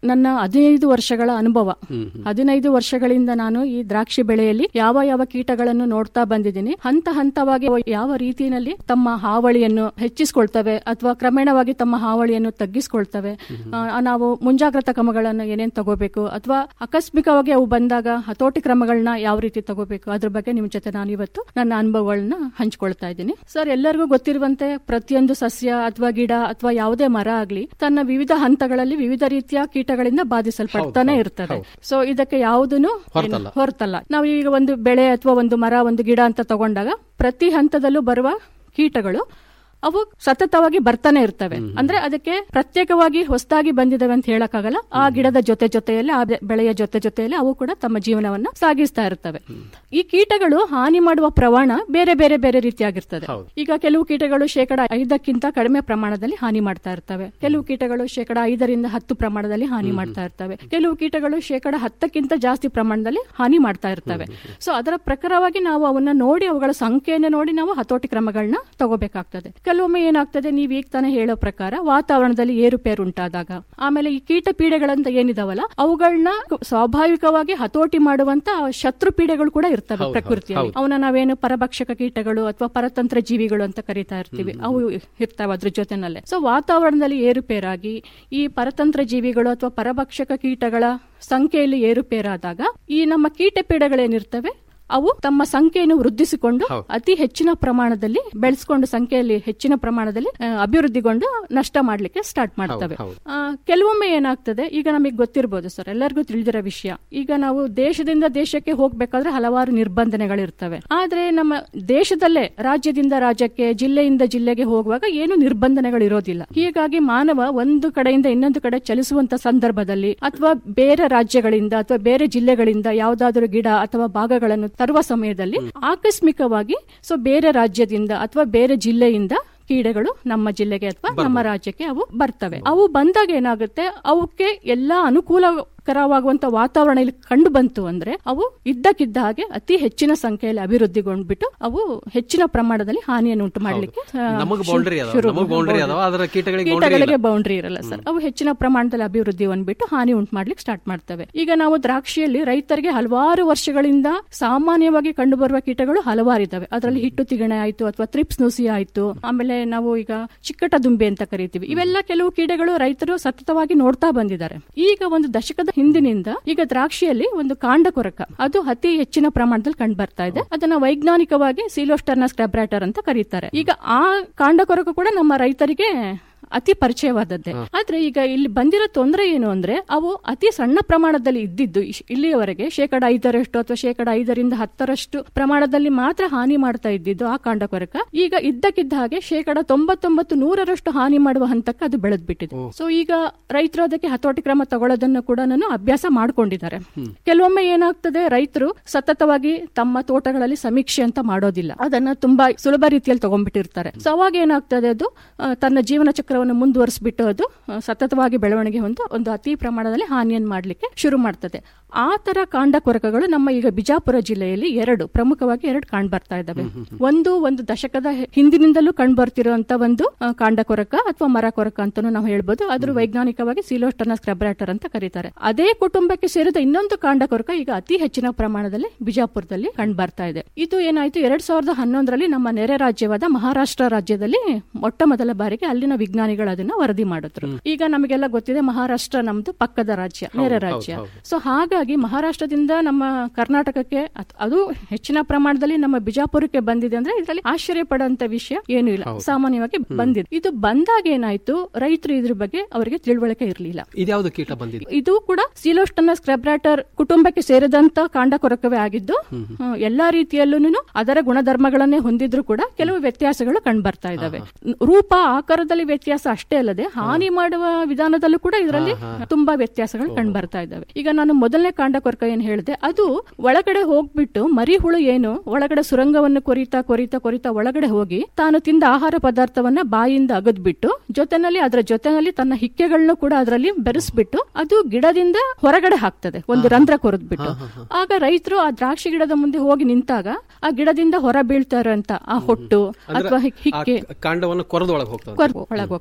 ನನ್ನ ಹದಿನೈದು ವರ್ಷಗಳ ಅನುಭವ ಹದಿನೈದು ವರ್ಷಗಳಿಂದ ನಾನು ಈ ದ್ರಾಕ್ಷಿ ಬೆಳೆಯಲ್ಲಿ ಯಾವ ಯಾವ ಕೀಟಗಳನ್ನು ನೋಡ್ತಾ ಬಂದಿದ್ದೀನಿ ಹಂತ ಹಂತವಾಗಿ ಅವು ಯಾವ ರೀತಿಯಲ್ಲಿ ತಮ್ಮ ಹಾವಳಿಯನ್ನು ಹೆಚ್ಚಿಸ್ಕೊಳ್ತವೆ ಅಥವಾ ಕ್ರಮೇಣವಾಗಿ ತಮ್ಮ ಹಾವಳಿಯನ್ನು ತಗ್ಗಿಸ್ಕೊಳ್ತವೆ ಆ, ನಾವು ಮುಂಜಾಗ್ರತಾ ಕ್ರಮಗಳನ್ನು ಏನೇನ್ ತಗೋಬೇಕು ಅಥವಾ ಆಕಸ್ಮಿಕವಾಗಿ ಅವು ಬಂದಾಗ ಹತೋಟಿ ಕ್ರಮಗಳನ್ನ ಯಾವ ರೀತಿ ತಗೋಬೇಕು ಅದ್ರ ಬಗ್ಗೆ ನಿಮ್ ಜೊತೆ ನಾನು ಇವತ್ತು ನನ್ನ ಅನುಭವಗಳನ್ನ ಹಂಚ್ಕೊಳ್ತಾ ಇದ್ದೀನಿ ಸರ್ ಎಲ್ಲರಿಗೂ ಗೊತ್ತಿರುವಂತೆ ಪ್ರತಿಯೊಂದು ಸಸ್ಯ ಅಥವಾ ಗಿಡ ಅಥವಾ ಯಾವುದೇ ಮರ ಆಗ್ಲಿ ತನ್ನ ವಿವಿಧ ಹಂತಗಳಲ್ಲಿ ವಿವಿಧ ರೀತಿಯ ಕೀಟಗಳಿಂದ ಬಾಧಿಸಲ್ಪಡ್ತಾನೆ ಹೌದು, ಇರ್ತದೆ ಹೌದು. ಸೊ ಇದಕ್ಕೆ ಯಾವುದನ್ನು ಹೊರತಲ್ಲ. ಹೊರತಲ್ಲ ನಾವು ಈಗ ಒಂದು ಬೆಳೆ ಅಥವಾ ಒಂದು ಮರ ಒಂದು ಗಿಡ ಅಂತ ತಗೊಂಡಾಗ ಪ್ರತಿ ಹಂತದಲ್ಲೂ ಬರುವ ಕೀಟಗಳು ಅವು ಸತತವಾಗಿ ಬರ್ತಾನೆ ಇರ್ತವೆ ಅಂದ್ರೆ ಅದಕ್ಕೆ ಪ್ರತ್ಯೇಕವಾಗಿ ಹೊಸದಾಗಿ ಬಂದಿದಾವೆ ಅಂತ ಹೇಳಕ್ಕಾಗಲ್ಲ ಆ ಗಿಡದ ಜೊತೆ ಜೊತೆಯಲ್ಲಿ ಆ ಬೆ- ಬೆಳೆಯ ಜೊತೆ ಜೊತೆಯಲ್ಲಿ ಅವು ಕೂಡ ತಮ್ಮ ಜೀವನವನ್ನ ಸಾಗಿಸ್ತಾ ಇರ್ತವೆ ಈ ಕೀಟಗಳು ಹಾನಿ ಮಾಡುವ ಪ್ರಮಾಣ ಬೇರೆ ಬೇರೆ ಬೇರೆ ರೀತಿಯಾಗಿರ್ತದೆ ಈಗ ಕೆಲವು ಕೀಟಗಳು ಶೇಕಡ ಐದಕ್ಕಿಂತ ಕಡಿಮೆ ಪ್ರಮಾಣದಲ್ಲಿ ಹಾನಿ ಮಾಡ್ತಾ ಇರ್ತವೆ ಕೆಲವು ಕೀಟಗಳು ಶೇಕಡ ಐದರಿಂದ ಹತ್ತು ಪ್ರಮಾಣದಲ್ಲಿ ಹಾನಿ ಮಾಡ್ತಾ ಇರ್ತವೆ ಕೆಲವು ಕೀಟಗಳು ಶೇಕಡ ಹತ್ತಕ್ಕಿಂತ ಜಾಸ್ತಿ ಪ್ರಮಾಣದಲ್ಲಿ ಹಾನಿ ಮಾಡ್ತಾ ಇರ್ತವೆ ಸೊ ಅದರ ಪ್ರಕಾರವಾಗಿ ನಾವು ಅವನ್ನ ನೋಡಿ ಅವುಗಳ ಸಂಖ್ಯೆಯನ್ನು ನೋಡಿ ನಾವು ಹತೋಟಿ ಕ್ರಮಗಳನ್ನ ತಗೋಬೇಕಾಗ್ತದೆ ಕೆಲವೊಮ್ಮೆ ಏನಾಗ್ತದೆ ನೀವು ಈಗ ತಾನೇ ಹೇಳೋ ಪ್ರಕಾರ ವಾತಾವರಣದಲ್ಲಿ ಏರುಪೇರು ಉಂಟಾದಾಗ ಆಮೇಲೆ ಈ ಕೀಟ ಪೀಡೆಗಳಂತ ಏನಿದಾವಲ್ಲ ಅವುಗಳನ್ನ ಸ್ವಾಭಾವಿಕವಾಗಿ ಹತೋಟಿ ಮಾಡುವಂತ ಶತ್ರು ಪೀಡೆಗಳು ಕೂಡ ಇರ್ತವೆ ಹೌದು, ಪ್ರಕೃತಿಯಲ್ಲಿ ಹೌದು. ಅವನ್ನ ನಾವೇನು ಪರಭಕ್ಷಕ ಕೀಟಗಳು ಅಥವಾ ಪರತಂತ್ರ ಜೀವಿಗಳು ಅಂತ ಕರಿತಾ ಇರ್ತೀವಿ ಅವು ಇರ್ತಾವೆ ಅದ್ರ ಜೊತೆನಲ್ಲೇ ಸೊ ವಾತಾವರಣದಲ್ಲಿ ಏರುಪೇರಾಗಿ ಈ ಪರತಂತ್ರ ಜೀವಿಗಳು ಅಥವಾ ಪರಭಕ್ಷಕ ಕೀಟಗಳ ಸಂಖ್ಯೆಯಲ್ಲಿ ಏರುಪೇರಾದಾಗ ಈ ನಮ್ಮ ಕೀಟ ಪೀಡೆಗಳೇನಿರ್ತವೆ ಅವು ತಮ್ಮ ಸಂಖ್ಯೆಯನ್ನು ವೃದ್ಧಿಸಿಕೊಂಡು ಅತಿ ಹೆಚ್ಚಿನ ಪ್ರಮಾಣದಲ್ಲಿ ಬೆಳೆಸ್ಕೊಂಡು ಸಂಖ್ಯೆಯಲ್ಲಿ ಹೆಚ್ಚಿನ ಪ್ರಮಾಣದಲ್ಲಿ ಆ, ಅಭಿವೃದ್ಧಿಗೊಂಡು ನಷ್ಟ ಮಾಡ್ಲಿಕ್ಕೆ ಸ್ಟಾರ್ಟ್ ಮಾಡ್ತವೆ ಹೌದು. ಆ, ಕೆಲವೊಮ್ಮೆ ಏನಾಗ್ತದೆ ಈಗ ನಮಗೆ ಗೊತ್ತಿರಬಹುದು ಸರ್ ಎಲ್ಲರಿಗೂ ತಿಳಿದಿರೋ ವಿಷಯ ಈಗ ನಾವು ದೇಶದಿಂದ ದೇಶಕ್ಕೆ ಹೋಗ್ಬೇಕಾದ್ರೆ ಹಲವಾರು ನಿರ್ಬಂಧನೆಗಳಿರ್ತವೆ ಆದ್ರೆ ನಮ್ಮ ದೇಶದಲ್ಲೇ ರಾಜ್ಯದಿಂದ ರಾಜ್ಯಕ್ಕೆ ಜಿಲ್ಲೆಯಿಂದ ಜಿಲ್ಲೆಗೆ ಹೋಗುವಾಗ ಏನು ನಿರ್ಬಂಧನೆಗಳು ಇರೋದಿಲ್ಲ ಹೀಗಾಗಿ ಮಾನವ ಒಂದು ಕಡೆಯಿಂದ ಇನ್ನೊಂದು ಕಡೆ ಚಲಿಸುವಂತ ಸಂದರ್ಭದಲ್ಲಿ ಅಥವಾ ಬೇರೆ ರಾಜ್ಯಗಳಿಂದ ಅಥವಾ ಬೇರೆ ಜಿಲ್ಲೆಗಳಿಂದ ಯಾವುದಾದರೂ ಗಿಡ ಅಥವಾ ಭಾಗಗಳನ್ನು ತರುವ ಸಮಯದಲ್ಲಿ ಆಕಸ್ಮಿಕವಾಗಿ ಸೊ ಬೇರೆ ರಾಜ್ಯದಿಂದ ಅಥವಾ ಬೇರೆ ಜಿಲ್ಲೆಯಿಂದ ಕೀಡೆಗಳು ನಮ್ಮ ಜಿಲ್ಲೆಗೆ ಅಥವಾ ನಮ್ಮ ರಾಜ್ಯಕ್ಕೆ ಅವು ಬರ್ತವೆ ಅವು ಬಂದಾಗ ಏನಾಗುತ್ತೆ ಅವಕ್ಕೆ ಎಲ್ಲಾ ಅನುಕೂಲಕರವಾಗುವಂತ ವಾತಾವರಣ ಇಲ್ಲಿ ಕಂಡು ಬಂತು ಅಂದ್ರೆ ಅವು ಇದ್ದಕ್ಕಿದ್ದ ಹಾಗೆ ಅತಿ ಹೆಚ್ಚಿನ ಸಂಖ್ಯೆಯಲ್ಲಿ ಅಭಿವೃದ್ಧಿಗೊಂಡ್ಬಿಟ್ಟು ಅವು ಹೆಚ್ಚಿನ ಪ್ರಮಾಣದಲ್ಲಿ ಹಾನಿಯನ್ನು ಉಂಟು ಮಾಡ್ಲಿಕ್ಕೆ ಆ, ನಮಗ್ ಶು- boundary ಅದಾವ, ಶುರು- ನಮಗ್ boundary ಹೌದು. ಅದಾವ, ಆದ್ರೆ ಕೀಟಗಳಿಗೆ boundary ಕೀಟಗಳಿಗೆ ಇಲ್ಲ. ಬೌಂಡ್ರಿ ಇರಲ್ಲ ಸರ್ ಅವು ಹೆಚ್ಚಿನ ಪ್ರಮಾಣದಲ್ಲಿ ಅಭಿವೃದ್ಧಿ ಹೊಂದ್ಬಿಟ್ಟು ಹಾನಿ ಉಂಟು ಮಾಡ್ಲಿಕ್ಕೆ ಸ್ಟಾರ್ಟ್ ಮಾಡ್ತವೆ ಈಗ ನಾವು ದ್ರಾಕ್ಷಿಯಲ್ಲಿ ರೈತರಿಗೆ ಹಲವಾರು ವರ್ಷಗಳಿಂದ ಸಾಮಾನ್ಯವಾಗಿ ಕಂಡುಬರುವ ಕೀಟಗಳು ಹಲವಾರಿದ್ದಾವೆ ಅದರಲ್ಲಿ ಹಿಟ್ಟು ತಿಗಣೆ ಆಯ್ತು ಅಥವಾ ತ್ರಿಪ್ಸ್ ನುಸಿ ಆಯ್ತು ಆಮೇಲೆ ನಾವು ಈಗ ಚಿಕ್ಕಟ ದುಂಬೆ ಅಂತ ಕರಿತೀವಿ ಇವೆಲ್ಲ ಕೆಲವು ಕೀಟಗಳು ರೈತರು ಸತತವಾಗಿ ನೋಡ್ತಾ ಬಂದಿದ್ದಾರೆ ಈಗ ಒಂದು ದಶಕದ ಹಿಂದಿನಿಂದ ಈಗ ದ್ರಾಕ್ಷಿಯಲ್ಲಿ ಒಂದು ಕಾಂಡ ಕೊರಕ ಅದು ಅತಿ ಹೆಚ್ಚಿನ ಪ್ರಮಾಣದಲ್ಲಿ ಕಂಡು ಬರ್ತಾ ಇದೆ ಅದನ್ನ ವೈಜ್ಞಾನಿಕವಾಗಿ ಸಿಲೋಸ್ಟರ್ನ ಸ್ಕ್ರಾಬ್ರಾಟರ್ ಅಂತ ಕರೀತಾರೆ ಈಗ ಆ ಕಾಂಡ ಕೊರಕ ಕೂಡ ನಮ್ಮ ರೈತರಿಗೆ ಅತಿ ಪರಿಚಯವಾದದ್ದೇ ಆದ್ರೆ ಈಗ ಇಲ್ಲಿ ಬಂದಿರೋ ತೊಂದರೆ ಏನು ಅಂದ್ರೆ ಅವು ಅತಿ ಸಣ್ಣ ಪ್ರಮಾಣದಲ್ಲಿ ಇದ್ದಿದ್ದು ಇಶ್- ಇಲ್ಲಿಯವರೆಗೆ ಶೇಕಡ ಐದರಷ್ಟು ಅಥವಾ ಶೇಕಡ ಐದರಿಂದ ಹತ್ತರಷ್ಟು ಪ್ರಮಾಣದಲ್ಲಿ ಮಾತ್ರ ಹಾನಿ ಮಾಡ್ತಾ ಇದ್ದಿದ್ದು ಆ ಕಾಂಡ ಕೊರಕ ಈಗ ಇದ್ದಕ್ಕಿದ್ದ ಹಾಗೆ ಶೇಕಡ ತೊಂಬತ್ತೊಂಬತ್ತು ನೂರರಷ್ಟು ಹಾನಿ ಮಾಡುವ ಹಂತಕ್ಕೆ ಅದು ಬೆಳೆದ್ಬಿಟ್ಟಿದೆ ಸೊ ಈಗ ರೈತರು ಅದಕ್ಕೆ ಹತೋಟಿ ಕ್ರಮ ತಗೊಳ್ಳೋದನ್ನು ಕೂಡ ನಾನು ಅಭ್ಯಾಸ ಮಾಡ್ಕೊಂಡಿದ್ದಾರೆ ಕೆಲವೊಮ್ಮೆ ಏನಾಗ್ತದೆ ರೈತರು ಸತತವಾಗಿ ತಮ್ಮ ತೋಟಗಳಲ್ಲಿ ಸಮೀಕ್ಷೆ ಅಂತ ಮಾಡೋದಿಲ್ಲ ಅದನ್ನ ತುಂಬಾ ಸುಲಭ ರೀತಿಯಲ್ಲಿ ತಗೊಂಡ್ಬಿಟ್ಟಿರ್ತಾರೆ ಸೊ ಅವಾಗ ಏನಾಗ್ತದೆ ಅದು ಆ, ತನ್ನ ಜೀವನ ಚಕ್ರವನ್ನು ಮುಂದುವರಿಸ್ಬಿಟ್ಟು ಅದು ಆ, ಸತತವಾಗಿ ಬೆಳವಣಿಗೆ ಹೊಂದು ಒಂದು ಅತಿ ಪ್ರಮಾಣದಲ್ಲಿ ಹಾನಿಯನ್ನು ಮಾಡಲಿಕ್ಕೆ ಶುರು ಮಾಡ್ತದೆ ಆ ತರ ಕಾಂಡ ಕೊರಕಗಳು ನಮ್ಮ ಈಗ ಬಿಜಾಪುರ ಜಿಲ್ಲೆಯಲ್ಲಿ ಎರಡು ಪ್ರಮುಖವಾಗಿ ಎರಡು ಕಾಣ್ ಬರ್ತಾ ಇದ್ದಾವೆ ಒಂದು ಒಂದು ದಶಕದ ಹೆ- ಹಿಂದಿನಿಂದಲೂ ಕಂಡು ಬರ್ತಿರುವಂತ ಒಂದು ಆ, ಕಾಂಡ ಕೊರಕ ಅಥವಾ ಮರ ಕೊರಕ ಅಂತಾನು ನಾವು ಹೇಳ್ಬೋದು ಅದ್ರ ವೈಜ್ಞಾನಿಕವಾಗಿ ಸಿಲೋಸ್ಟರ್ನ ಸ್ಕ್ರಬ್ರಾಟರ್ ಅಂತ ಕರೀತಾರೆ ಅದೇ ಕುಟುಂಬಕ್ಕೆ ಸೇರಿದ ಇನ್ನೊಂದು ಕಾಂಡ ಕೊರಕ ಈಗ ಅತಿ ಹೆಚ್ಚಿನ ಪ್ರಮಾಣದಲ್ಲಿ ಬಿಜಾಪುರದಲ್ಲಿ ಕಂಡು ಬರ್ತಾ ಇದೆ ಇದು ಏನಾಯ್ತು ಎರಡ್ ಸಾವಿರದ ಹನ್ನೊಂದರಲ್ಲಿ ನಮ್ಮ ನೆರೆ ರಾಜ್ಯವಾದ ಮಹಾರಾಷ್ಟ್ರ ರಾಜ್ಯದಲ್ಲಿ ಮೊಟ್ಟ ಮೊದಲ ಬಾರಿಗೆ ಅಲ್ಲಿನ ವಿಜ್ಞಾನಿಗಳು ಅದನ್ನ ವರದಿ ಮಾಡಿದ್ರು ಈಗ ನಮಗೆಲ್ಲ ಗೊತ್ತಿದೆ ಮಹಾರಾಷ್ಟ್ರ ನಮ್ದು ಪಕ್ಕದ ರಾಜ್ಯ ನೆರೆ ರಾಜ್ಯ ಸೊ ಹಾಗಾಗಿ ಮಹಾರಾಷ್ಟ್ರದಿಂದ ನಮ್ಮ ಕರ್ನಾಟಕಕ್ಕೆ ಅತ್- ಅದು ಹೆಚ್ಚಿನ ಪ್ರಮಾಣದಲ್ಲಿ ನಮ್ಮ ಬಿಜಾಪುರಕ್ಕೆ ಬಂದಿದೆ ಅಂದ್ರೆ ಇದರಲ್ಲಿ ಆಶ್ಚರ್ಯ ಪಡುವಂತ ವಿಷಯ ಏನೂ ಇಲ್ಲ ಸಾಮಾನ್ಯವಾಗಿ ಬಂದಿದೆ ಇದು ಬಂದಾಗ ಏನಾಯ್ತು ರೈತರು ಇದ್ರ ಬಗ್ಗೆ ಅವರಿಗೆ ತಿಳುವಳಿಕೆ ಇರಲಿಲ್ಲ ಇದ್ಯಾವುದು ಕೀಟ ಬಂದಿದೆ ಇದು ಕೂಡ ಸಿಲೋಸ್ಟನ್ನ ಸ್ಕ್ರಬ್ರಾಟರ್ ಕುಟುಂಬಕ್ಕೆ ಸೇರಿದಂತ ಕಾಂಡ ಕೊರಕವೇ ಆಗಿದ್ದು ಆ, ಎಲ್ಲಾ ರೀತಿಯಲ್ಲೂ ಅದರ ಗುಣಧರ್ಮಗಳನ್ನೇ ಹೊಂದಿದ್ರು ಕೂಡ ಕೆಲವು ವ್ಯತ್ಯಾಸಗಳು ಕಂಡು ಬರ್ತಾ ಇದಾವೆ ರೂಪ ಆಕಾರದಲ್ಲಿ ವ್ಯತ್ಯಾಸ ಅಷ್ಟೇ ಅಲ್ಲದೆ ಹಾನಿ ಮಾಡುವ ವಿಧಾನದಲ್ಲೂ ಕೂಡ ಇದರಲ್ಲಿ ತುಂಬಾ ವ್ಯತ್ಯಾಸಗಳು ಕಂಡು ಬರ್ತಾ ಇದಾವೆ ಈಗ ನಾನು ಮೊದಲನೇ ಕಾಂಡ ಕೊರಕ ಏನ್ ಹೇಳಿದೆ ಅದು ಒಳಗಡೆ ಹೋಗ್ಬಿಟ್ಟು ಮರಿ ಹುಳು ಏನು ಒಳಗಡೆ ಸುರಂಗವನ್ನು ಕೊರಿತಾ ಕೊರಿತಾ ಕೊರಿತಾ ಒಳಗಡೆ ಹೋಗಿ ತಾನು ತಿಂದ ಆಹಾರ ಪದಾರ್ಥವನ್ನ ಬಾಯಿಂದ ಅಗದ್ಬಿಟ್ಟು ಜೊತೆನಲ್ಲಿ ಅದರ ಜೊತೆನಲ್ಲಿ ತನ್ನ ಹಿಕ್ಕೆಗಳನ್ನ ಕೂಡ ಅದರಲ್ಲಿ ಬೆರೆಸ್ಬಿಟ್ಟು ಅದು ಗಿಡದಿಂದ ಹೊರಗಡೆ ಹಾಕ್ತದೆ ಒಂದು ರಂಧ್ರ ಕೊರೆದ್ಬಿಟ್ಟು ಆಗ ರೈತರು ಆ ದ್ರಾಕ್ಷಿ ಗಿಡದ ಮುಂದೆ ಹೋಗಿ ನಿಂತಾಗ ಆ ಗಿಡದಿಂದ ಹೊರ ಬೀಳ್ತಾ ಇರೋಂತ ಆ ಹೊಟ್ಟು ಅಥವಾ ಹಿಕ್ಕೆ ಕಾಂಡವನ್ನು ಕೊರದೊಳಗೆ ಹೋಗ್ತದೆ ಕೊರ್- ಒಳಗ್ ಹೋಗ್ತದೆ